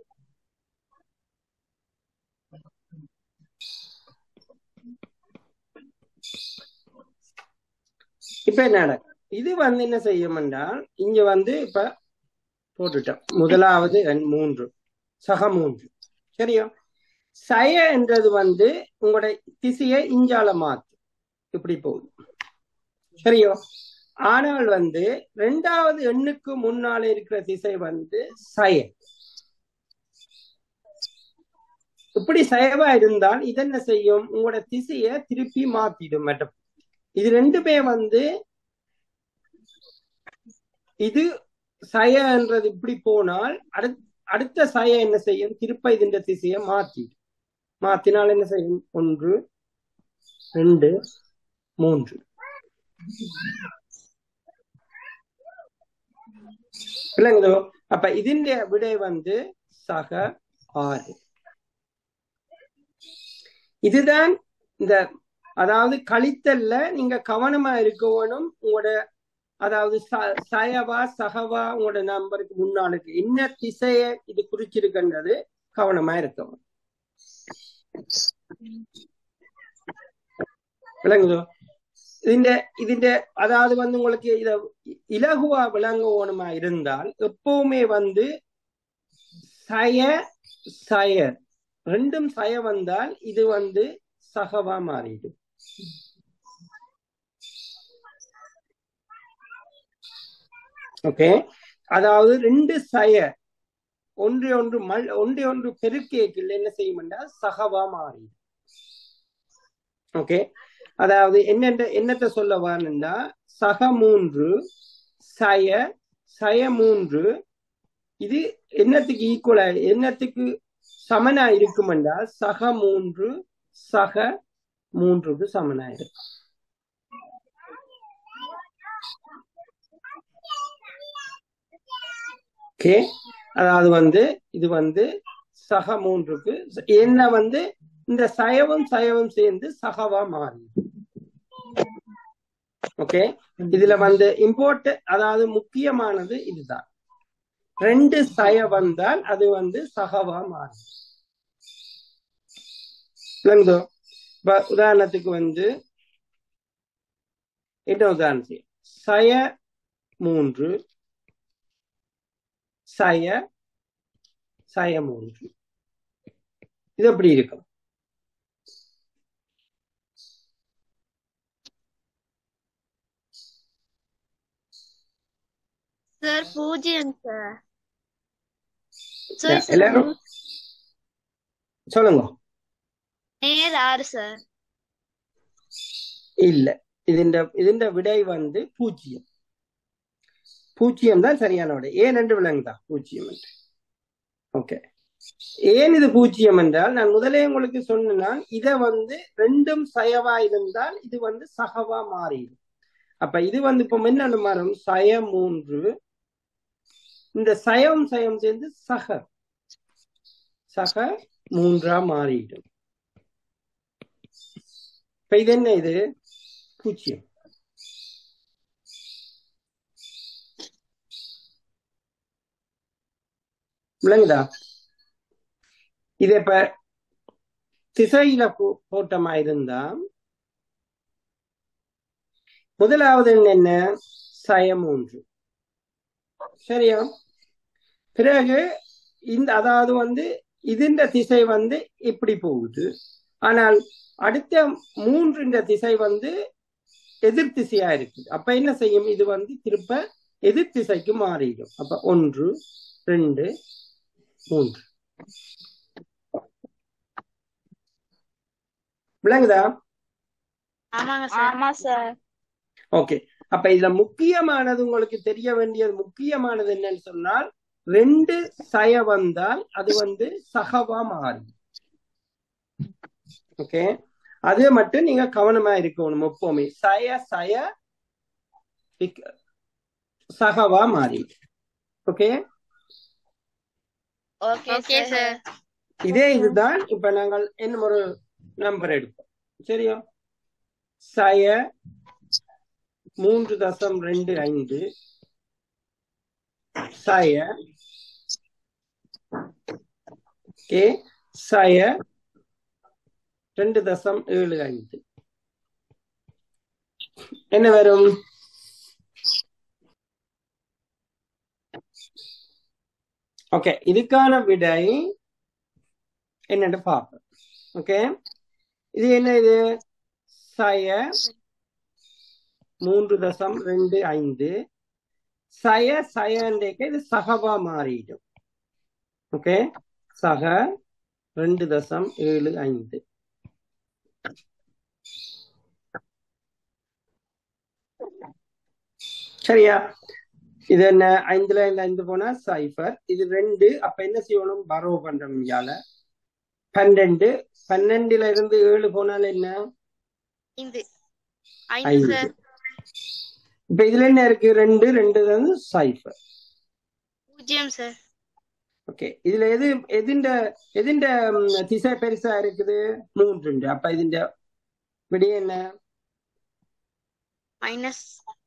இப்ப என்ன நடக்கும் இது வந்து என்ன செய்யும் என்றால் இங்க வந்து இப்ப போட்டுட்டோம் முதலாவது எண் மூன்று சக மூன்று சரியா சய என்றது வந்து உங்களோட திசையை இஞ்சால மாத்து இப்படி போகுது சரியோ ஆனால் வந்து ரெண்டாவது எண்ணுக்கு முன்னால இருக்கிற திசை வந்து சய இப்படி சயவா இருந்தால் இது என்ன செய்யும் உங்களோட திசையை திருப்பி மாத்திடும் மெட்ட இது ரெண்டுமே வந்து இது சய என்றது இப்படி போனால் அடுத் அடுத்த சய என்ன செய்யும் திருப்ப இதுன்ற திசையை மாத்தி மாத்தினால் என்ன செய்யும் ஒன்று ரெண்டு மூன்று இல்லைங்களோ அப்ப ഇതിന്റെ விடை வந்து சக ஆறு இதுதான் இந்த அதாவது கழித்தல்ல நீங்க கவனமா இருக்கணும் உங்களோட அதாவது ச- சயவா சகவா உங்களோட நம்பருக்கு முன்னாளுக்கு என்ன திசைய இது குறிச்சிருக்கின்றது கவனமா இருக்கணும் விளங்குதோ ഇതിന്റെ ഇതിന്റെ அதாவது வந்து உங்களுக்கு இத இலகுவா விளங்கணுமா இருந்தால் எப்பவுமே வந்து சய சய ரெண்டும் சய வந்தால் இது வந்து சகவா மாறிடும் ஓகே அதாவது ரெண்டு சய ஒன்று ஒன்று மல் ஒன்று ஒன்று பெருக்கேக்கில் என்ன செய்யும் என்றால் சகவா மாறிடும் ஓகே அதாவது என்னென்ற என்னத்தை சொல்ல வாரணும்னா சக மூன்று சய சய மூன்று இது என்னத்துக்கு ஈக்குவலா என்னத்துக்கு சமனா இருக்கும் என்றால் சக மூன்று சக மூன்றுக்கு சமனா இருக்கும் ஓகே அதாவது வந்து இது வந்து சக மூன்றுக்கு என்ன வந்து இந்த சயவும் சயவும் சேர்ந்து சகவா மாறி ஓகே இதுல வந்து இம்போர்ட் அதாவது முக்கியமானது இதுதான் ரெண்டு சய வந்தால் அது வந்து சகவா மாறும் விளங்குதோ இப்ப உதாரணத்துக்கு வந்து என்ன உதாரணம் செய்ய சய மூன்று சய சய மூன்று இது எப்படி இருக்கும் சார் பூஜ்ஜியம் சார் Yeah, எல்லாரும் சொல்லுங்க நேர் ஆறு சார் இல்ல ഇതിന്റെ ഇതിന്റെ விடை வந்து பூஜ்ஜியம் பூஜ்ஜியம் தான் சரியான விடை ஏன் என்று விளங்குதா பூஜ்ஜியம் என்று ஓகே ஏன் இது பூஜ்ஜியம் என்றால் நான் முதலே உங்களுக்கு சொன்னேன் இத வந்து ரெண்டும் சயவா இருந்தால் இது வந்து சகவா மாறிடும் அப்ப இது வந்து இப்ப என்ன மாறும் சய மூன்று இந்த சயம் சயம் சேர்ந்து சக சக மூன்றா மாறிடும் இப்ப இது என்ன இது பூஜ்ஜியம் விளங்குதா இது இப்ப திசையில போ- போட்டமா இருந்தா முதலாவது எண் என்ன சய மூன்று சரியா பிறகு இந்த அதாவது வந்து இதுன்ற திசை வந்து இப்படி போகுது ஆனால் அடுத்த மூன்றுன்ற திசை வந்து எதிர் திசையா இருக்குது அப்ப என்ன செய்யும் இது வந்து திருப்ப எதிர் திசைக்கு மாறிடும் அப்ப ஒன்று ரெண்டு மூன்று விளங்குதா ஆமாங்க சார் ஆமா சார் ஓகே அப்ப இதுல முக்கியமானது உங்களுக்கு தெரிய வேண்டியது முக்கியமானது என்னன்னு சொன்னால் ரெண்டு சய வந்தால் அது வந்து சகவா மாறும் ஓகே அது மட்டும் நீங்க கவனமா இருக்கணும் எப்பவுமே சய சய இக்- சகவா மாறி ஓகே ஓகே சார் இதே இதுதான் இப்ப நாங்கள் என்ன ஒரு நம்பர் எடுப்போம் சரியா சய மூன்று தசம் ரெண்டு ஐந்து சய ஓகே சய ரெண்டு தசம் ஏழு ஐந்து என்ன வரும் ஓகே இதுக்கான விடை என்னன்னு பார்ப்போம் ஓகே இது என்ன இது சய மூன்று தசம் ரெண்டு ஐந்து சய சயண்டேக்க இது சகவா மாறிடும் ஓகே சக ரெண்டு தசம் ஏழு ஐந்து சரியா இது என்ன ஐந்துல இந்த ஐந்து போனா சைஃபர் இது ரெண்டு அப்ப என்ன செய்யணும் பரோ பண்றோம் இயால பன்னெண்டு பன்னெண்டுல இருந்து ஏழு போனால் என்ன ஐந்து ஐந்து ஐந்து சார் இப்ப இதுல என்ன இருக்கு ரெண்டு ரெண்டு வந்து சைஃபர் பூஜ்ஜியம் சார் ஓகே இதுல எது எதிண்ட எதிண்ட ம், திசை பெருசா இருக்குது மூன்று அப்ப ഇതിന്റെ விடிய என்ன மைனஸ்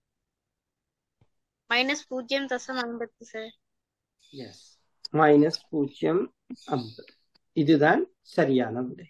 மைனஸ் பூஜ்ஜியம் தசம் ஐம்பத்து சார் எஸ் மைனஸ் பூஜ்ஜியம் ஐம்பது இதுதான் சரியான விடை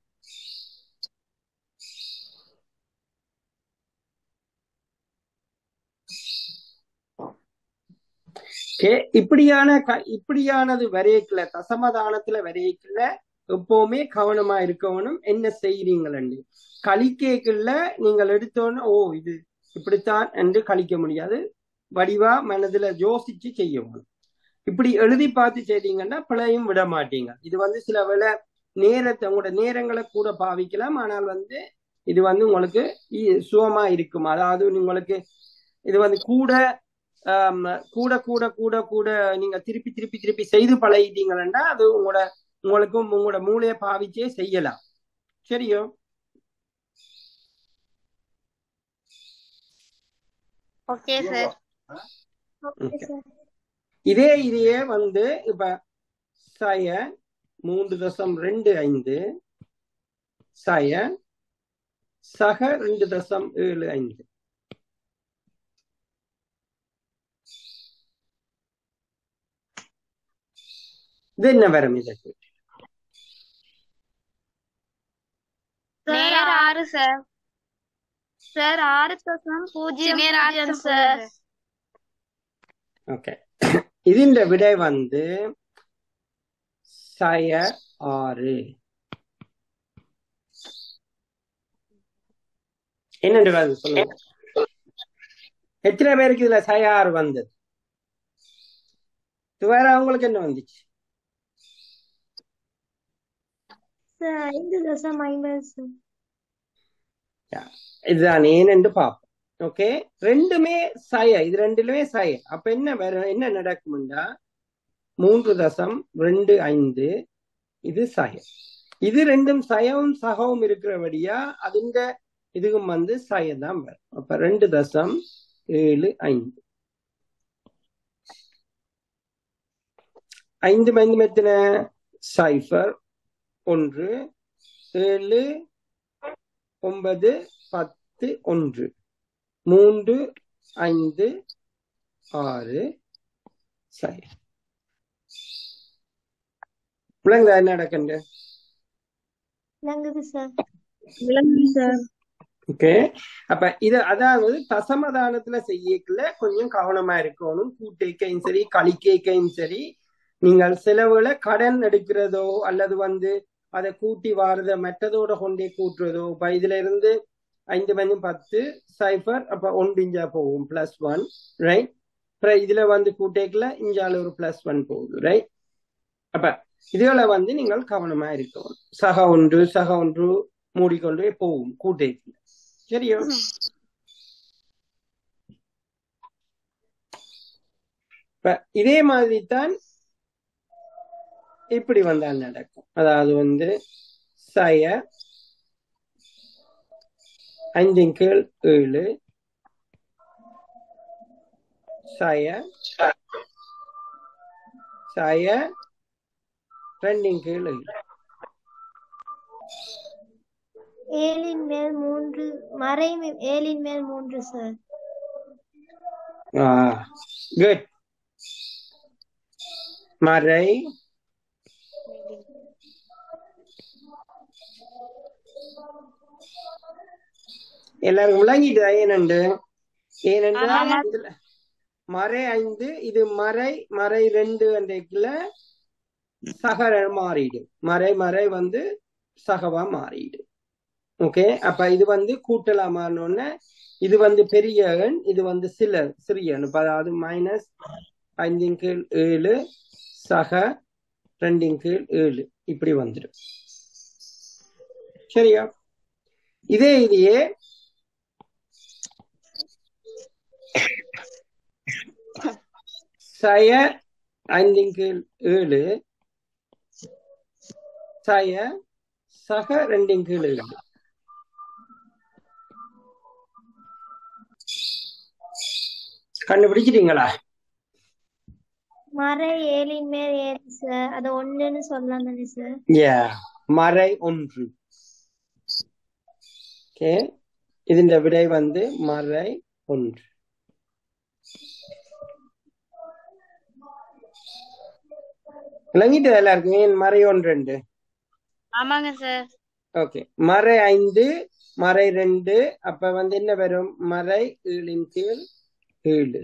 ஓகே இப்படியான க- இப்படியானது வரையக்குல தசமதானத்துல வரையக்குல எப்பவுமே கவனமா இருக்கணும் என்ன செய்றீங்களண்டு கழிக்கேக்குள்ள நீங்கள் எடுத்தோன்னு ஓ இது இப்படித்தான் என்று கழிக்க முடியாது வடிவா மனதுல யோசிச்சு செய்யணும் இப்படி எழுதி பார்த்து செய்தீங்கன்னா பிழையும் விட மாட்டீங்க இது வந்து சில வேளை நேரத்தை உங்களோட நேரங்களை கூட பாவிக்கலாம் ஆனால் வந்து இது வந்து உங்களுக்கு இ- சுகமா இருக்கும் அதாவது உங்களுக்கு இது வந்து கூட ஆம், கூட கூட கூட கூட நீங்க திருப்பி திருப்பி திருப்பி செய்து பழகிட்டீங்கன்னா அது உங்களோட உங்களுக்கும் உங்களோட மூளையை பாவிச்சே செய்யலாம் சரியோ ஓகே சார் Okay. இதே இதையே வந்து இப்ப சய மூன்று தசம் ரெண்டு ஐந்து சய சக ரெண்டு தசம் ஏழு ஐந்து இது என்ன வரும் இதற்கு நேர் ஆறு சார் சார் ஆறு தசம் பூஜ்ஜியம் நேர் ஆறு பூஜ்ஜியம் தசம் சார் ஓகே ഇതിന്റെ விடை வந்து சய ஆறு என்னண்டு வருது சொல்லுங்க எத்தனை பேருக்கு இதுல சய ஆறு வந்தது இது வேற அவங்களுக்கு என்ன வந்துச்சு சார் ஐந்து தசம் ஐம்பது சார் இதுதான் ஏனென்று பார்ப்போம் ஓகே ரெண்டுமே சய இது ரெண்டுலுமே சய அப்ப என்ன வேற என்ன நடக்கும்டா மூன்று தசம் ரெண்டு ஐந்து இது சய இது ரெண்டும் சயவும் சகவும் இருக்கிறபடியா அதுங்க இதுவும் வந்து சய தான் வரும் அப்ப ரெண்டு தசம் ஏழு ஐந்து ஐந்து ஐந்து எத்தனை சைஃபர் ஒன்று ஏழு ஒன்பது பத்து ஒன்று மூன்று ஐந்து ஆறு சரி விளங்குதா என்ன நடக்குது விளங்குது சார் விளங்குது சார் ஓகே அப்ப இது அதாவது தசமதானத்துல செய்யக்குள்ள கொஞ்சம் கவனமா இருக்கணும் கூட்டேக்கையும் சரி கழிக்கையும் சரி நீங்கள் செலவுல கடன் எடுக்கிறதோ அல்லது வந்து அதை கூட்டி வாரத மற்றதோட கொண்டே கூட்டுறதோ இப்ப இதுல இருந்து ஐந்து மணி பத்து சைஃபர் அப்ப ஒன்று இஞ்சா போகும் பிளஸ் ஒன் ரைட் அப்புறம் இதுல வந்து கூட்டேக்குல இஞ்சால ஒரு பிளஸ் ஒன் போகுது ரைட் அப்ப இதுகளை வந்து நீங்கள் கவனமா இருக்கணும் சக ஒன்று சக ஒன்று மூடிக்கொண்டே போகும் கூட்டேக்குல சரியோ இப்ப இதே மாதிரி தான் இப்படி வந்தால் நடக்கும் அதாவது வந்து சய ஐந்தின் கீழ் ஏழு சய சய ரெண்டின் கீழ் ஏழு ஏழின் மேல் மூன்று மறை மே- ஏழின் மேல் மூன்று சார் குட் மறை எல்லாரும் விளங்கிட்டு ஏனண்டு ஏனென்றா ஆமா. இதுல மறை ஐந்து இது மறை மறை ரெண்டு அன்றைக்குல சக மாறிடும் மறை மறை வந்து சகவா மாறிடும் ஓகே அப்ப இது வந்து கூட்டலா மாறினோடனே இது வந்து பெரிய எண் இது வந்து சில சிறிய எண் இப்ப அதாவது மைனஸ் ஐந்தின் கீழ் ஏழு சக ரெண்டின் கீழ் ஏழு இப்படி வந்துடும் சரியா இதே இதையே சய ஐந்தின் கீழ் ஏழு சய சக ரெண்டின் கீழ் ஏழு கண்டுபிடிச்சிட்டீங்களா மறை ஏழின் மேல் ஏழு சார் அது ஒண்ணுன்னு சொல்லலாம் தானே சார் யா மறை ஒன்று ஓகே ഇതിന്റെ விடை வந்து மறை ஒன்று விளங்கிட்டு எல்லாருக்கும் ஏன் மறை ஒன்று ரெண்டு ஆமாங்க சார் ஓகே மறை ஐந்து மறை ரெண்டு அப்ப வந்து என்ன வரும் மறை ஏழின் கீழ் ஏழு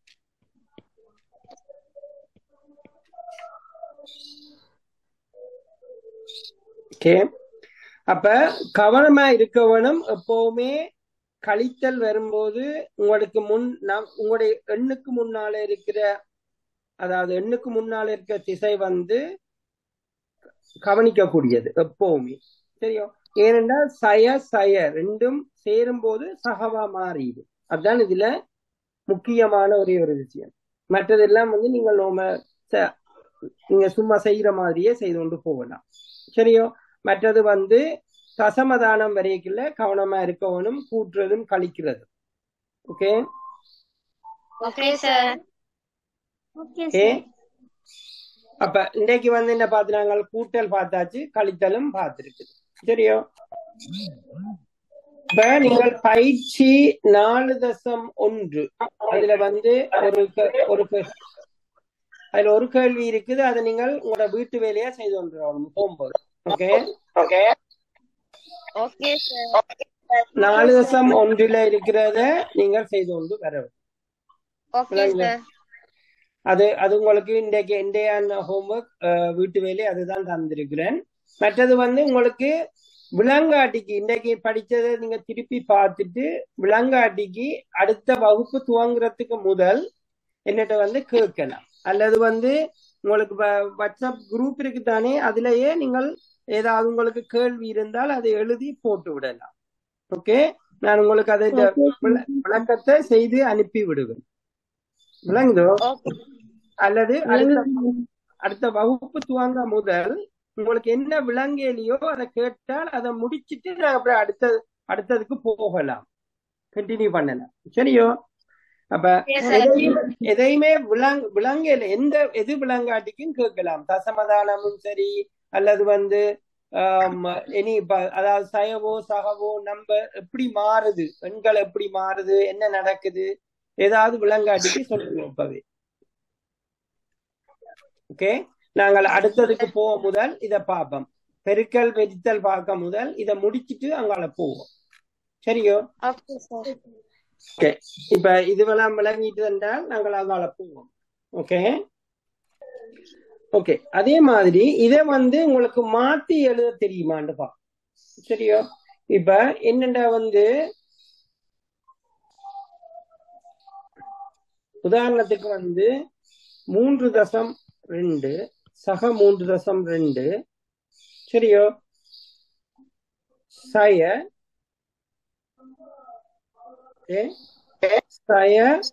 ஓகே அப்ப கவனமா இருக்கவனும் எப்பவுமே கழித்தல் வரும்போது உங்களுக்கு முன் நம் உங்களுடைய எண்ணுக்கு முன்னால இருக்கிற அதாவது எண்ணுக்கு முன்னால இருக்கிற திசை வந்து கவனிக்கக்கூடியது எப்பவுமே தெரியும் ஏனென்றால் சய சய ரெண்டும் சேரும் போது சகவா மாறிடும் அதுதான் இதுல முக்கியமான ஒரே ஒரு விஷயம் மற்றதெல்லாம் வந்து நீங்கள் நோம ச- நீங்க சும்மா செய்யற மாதிரியே செய்து கொண்டு போகலாம் சரியோ மற்றது வந்து தசமதானம் வரைக்குள்ள கவனமா இருக்கவனும் கூட்டுறதும் கழிக்கிறதும் okay okay sir okay okay sir அப்ப இன்னைக்கு வந்து என்ன பார்த்துனாங்க கூட்டல் பார்த்தாச்சு கழித்தலும் பார்த்திருக்குது சரியோ இப்ப நீங்கள் பயிற்சி நாலு தசம் ஒன்று அதுல வந்து ஒரு க- ஒரு க- அதுல ஒரு கேள்வி இருக்குது அதை நீங்கள் உங்களோட வீட்டு வேலையா செய்து கொண்டு போகும்போது ஓகே ஓகே ஓகே சார் நாலு தசம் ஒன்றுல இருக்கிறத நீங்கள் செய்து கொண்டு வர வேண்டும். ஓகே சார் அது அது உங்களுக்கு இன்றைக்கு இன்றையான ஹோம்ஒர்க் வீட்டு வேலை அதுதான் தந்திருக்கிறேன் மற்றது வந்து உங்களுக்கு விலங்காட்டிக்கு இன்றைக்கு படிச்சதை நீங்க திருப்பி பார்த்துட்டு விலங்காட்டிக்கு அடுத்த வகுப்பு துவங்குறதுக்கு முதல் என்னட்ட வந்து கேட்கலாம் அல்லது வந்து உங்களுக்கு வ- வாட்ஸ்அப் குரூப் இருக்கு தானே அதுலயே நீங்கள் ஏதாவது உங்களுக்கு கேள்வி இருந்தால் அதை எழுதி போட்டு விடலாம் ஓகே நான் உங்களுக்கு அதை விள- விளக்கத்தை செய்து அனுப்பி விடுவேன் விளங்குதோ ஓகே அல்லது அடுத்த அடுத்த வகுப்பு துவங்க முதல் உங்களுக்கு என்ன விளங்கலையோ அதை கேட்டால் அதை முடிச்சிட்டு நான் அப்புறம் அடுத்த அடுத்ததுக்கு போகலாம் கண்டினியூ பண்ணலாம் சரியோ அப்ப Yes, sir. எதையுமே எதையுமே விளங் விளங்கல எந்த எது விளங்காட்டிக்கும் கேட்கலாம் தசமதானமும் சரி அல்லது வந்து ஆம், இனி ப- அதாவது சயவோ சகவோ நம்ப எப்படி மாறுது எண்கள் எப்படி மாறுது என்ன நடக்குது ஏதாவது விளங்காட்டிக்கு சொல்லுங்க இப்பவே ஓகே நாங்கள் அடுத்ததுக்கு போக முதல் இத பார்ப்போம் பெருக்கல் வெடித்தல் பார்க்க முதல் இத முடிச்சிட்டு அங்கால போவோம் சரியோ ஓகே சார் ஓகே இப்ப இதுவெல்லாம் விளங்கிட்டு என்றால் நாங்கள் அங்கால போவோம் ஓகே ஓகே அதே மாதிரி இத வந்து உங்களுக்கு மாத்தி எழுத தெரியுமான்னு பா சரியோ இப்ப என்னண்டா வந்து உதாரணத்துக்கு வந்து மூன்று தசம் ரெண்டு சக மூன்று தசம் ரெண்டு சரியோ சய ஏ சய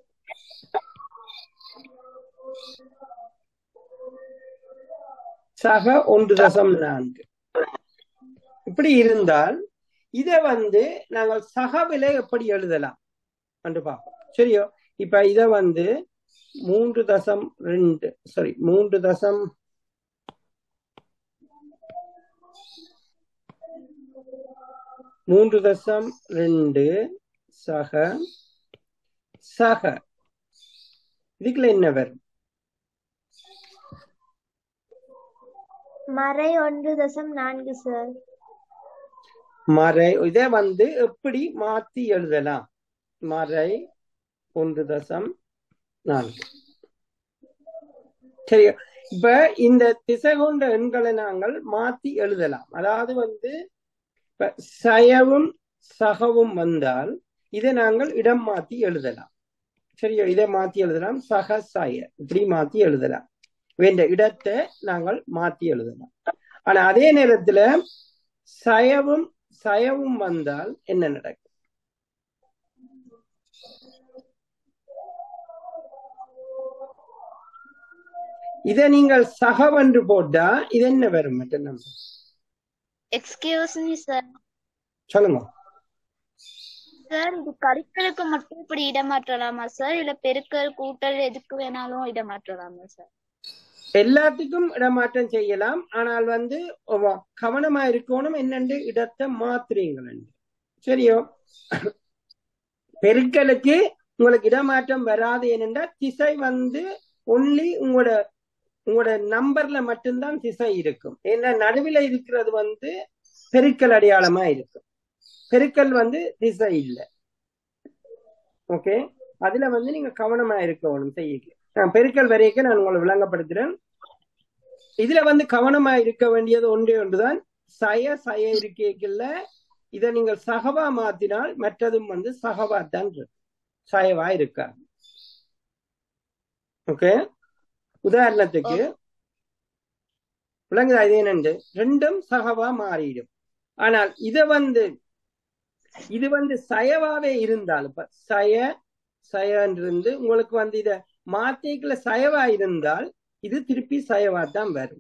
சக ஒன்று தசம் நான்கு இப்படி இருந்தால் இத வந்து நாங்கள் சகவில எப்படி எழுதலாம் என்று பார்ப்போம் சரியோ இப்ப இத வந்து மூன்று தசம் ரெண்டு சாரி மூன்று தசம் மூன்று தசம் ரெண்டு சக சக இதுக்குள்ள என்ன வரும் மறை ஒன்று தசம் நான்கு சார் மறை இதை வந்து எப்படி மாத்தி எழுதலாம் மறை ஒன்று தசம் நான்கு சரி இப்ப இந்த திசை கொண்ட எண்களை நாங்கள் மாத்தி எழுதலாம் அதாவது வந்து இப்ப சயவும் சகவும் வந்தால் இதை நாங்கள் இடம் மாத்தி எழுதலாம் சரியா இதை மாத்தி எழுதலாம் சக சய இப்படி மாத்தி எழுதலாம் வேண்ட இடத்தை நாங்கள் மாத்தி எழுதலாம் ஆனா அதே நேரத்துல சயவும் சயவும் வந்தால் என்ன நடக்கும் இதை நீங்கள் சகவென்று போட்டா இது என்ன வரும் மட்டும் நம்ம எக்ஸ்கியூஸ் மீ சார் சொல்லுங்க சார் இது கழித்தலுக்கு மட்டும் இப்படி இடமாற்றலாமா சார் இல்ல பெருக்கல் கூட்டல் எதுக்கு வேணாலும் இடமாற்றலாமா சார் எல்லாத்துக்கும் இடமாற்றம் செய்யலாம் ஆனால் வந்து ஒவ- கவனமா இருக்கணும் என்னண்டு இடத்தை மாத்துறீங்கள் சரியோ பெருக்கலுக்கு உங்களுக்கு இடமாற்றம் வராது ஏனென்றா திசை வந்து ஒன்லி உங்களோட உங்களோட நம்பர்ல மட்டும்தான் திசை இருக்கும் ஏன்னா நடுவில் இருக்கிறது வந்து பெருக்கல் அடையாளமா இருக்கும் பெருக்கல் வந்து திசை இல்லை ஓகே அதுல வந்து நீங்க கவனமா இருக்கணும் செய்ய நான் பெருக்கல் வரைக்கும் நான் உங்களை விளங்கப்படுத்துறேன் இதுல வந்து கவனமா இருக்க வேண்டியது ஒன்றே ஒன்றுதான் சய சய இருக்கைக்குள்ள இதை நீங்கள் சகவா மாத்தினால் மற்றதும் வந்து சகவா தான் இருக்கும் சயவா இருக்காது ஓகே உதாரணத்துக்கு விளங்குதா இது என்னண்டு ரெண்டும் சகவா மாறிடும் ஆனால் இத வந்து இது வந்து சயவாவே இருந்தால் இப்ப சய சயன்றிருந்து உங்களுக்கு வந்து இத மாத்திக்குள்ள சயவா இருந்தால் இது திருப்பி சயவா தான் வரும்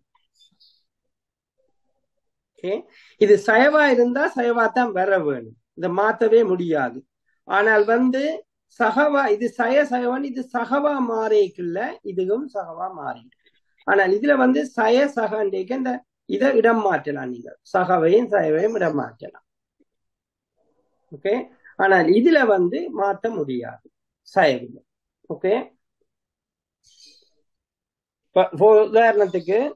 ஓகே இது சயவா இருந்தா சயவா தான் வர வேணும் இதை மாத்தவே முடியாது ஆனால் வந்து சகவா இது சய சயவன் இது சகவா மாறிக்குள்ள இதுவும் சகவா மாறிடும் ஆனால் இதுல வந்து சய சகண்டேக்கு இந்த இதை இடம் மாற்றலாம் நீங்க சகவையும் சயவையும் இடம் மாற்றலாம் ஓகே ஆனால் இதுல வந்து மாற்ற முடியாது சயவில் ஓகே உதாரணத்துக்கு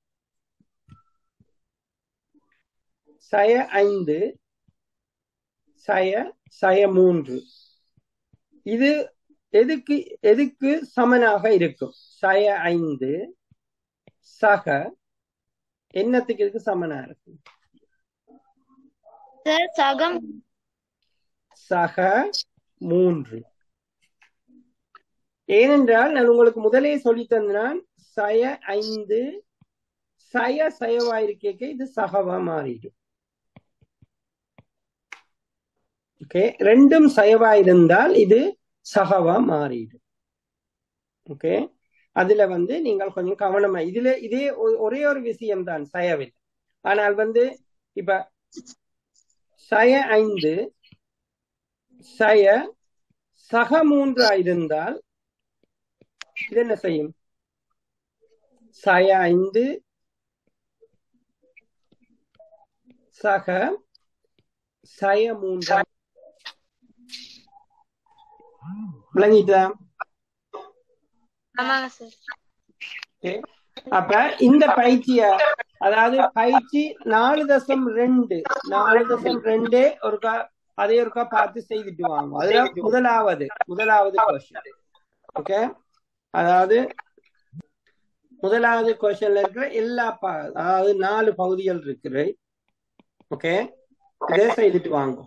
சய ஐந்து சய சய மூன்று இது எதுக்கு எதுக்கு சமனாக இருக்கும் சய ஐந்து சக என்னத்துக்கு இதுக்கு சமனா இருக்கும் சார் சகம் சக மூன்று ஏனென்றால் நான் உங்களுக்கு முதலே சொல்லி தந்தான் சய ஐந்து சய சயவா இருக்கேக்க இது சகவா மாறிடும் ஓகே ரெண்டும் சயவா இருந்தால் இது சகவா மாறிடும் ஓகே அதுல வந்து நீங்கள் கொஞ்சம் கவனமா இதுல இதே ஒ- ஒரே ஒரு விஷயம் தான் சயவில் ஆனால் வந்து இப்ப சய ஐந்து சய சக மூன்றா இருந்தால் இது என்ன செய்யும் சய ஐந்து சக சய மூன்றா விளங்கிட்டா ஆமாங்க சார் Okay. அப்ப இந்த பயிற்சிய அதாவது பயிற்சி நாலு தசம் ரெண்டு நாலு தசம் ரெண்டே ஒருக்கா அதே ஒருக்கா பார்த்து செய்துட்டு வாங்க அதுல முதலாவது முதலாவது கொஸ்டின் ஓகே அதாவது முதலாவது கொஸ்டின்ல இருக்கிற எல்லா ப அதாவது நாலு பகுதிகள் இருக்குது ஓகே இதே செய்துட்டு வாங்க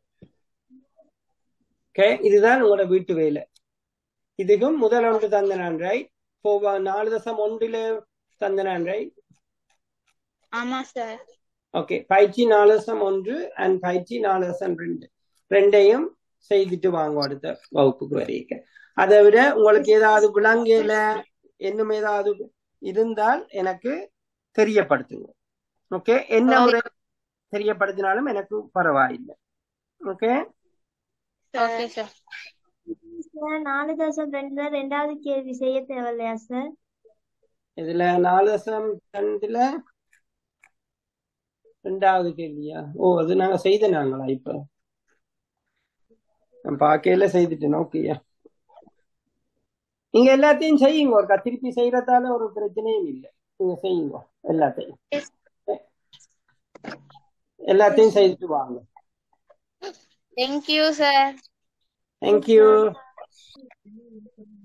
ஓகே இதுதான் உங்களோட வீட்டு வேலை இதுக்கும் முதல் ஒன்று தந்தனான் ரைட் நாலு தசம் ஒன்றில தந்தனான் ரைட் ஆமா சார் ஓகே பயிற்சி நாலு தசம் ஒன்று அண்ட் பயிற்சி நாலு தசம் ரெண்டு ரெண்டையும் செய்துட்டு வாங்க அடுத்த வகுப்புக்கு வரைக்க அதை விட உங்களுக்கு ஏதாவது விளங்கல இன்னும் ஏதாவது இருந்தால் எனக்கு தெரியப்படுத்துங்க ஓகே என்ன முறை தெரியப்படுத்தினாலும் எனக்கு பரவாயில்லை ஓகே ஓகே சார் சார் நாலு தசம் ரெண்டுல ரெண்டாவது கேள்வி செய்ய தேவையில்லையா சார் இதுல நாலு தசம் ரெண்டுல ரெண்டாவது கேள்வியா ஓ அது நாங்க செய்த நாங்களா இப்ப நான் பார்க்கையில செய்துட்டேன் ஓகேயா நீங்க எல்லாத்தையும் செய்யுங்க ஒரு திருப்பி செய்யறதால ஒரு பிரச்சனையும் இல்லை நீங்க செய்யுங்க எல்லாத்தையும் எல்லாத்தையும் செய்துட்டு வாங்க தேங்க்யூ சார் தேங்க்யூ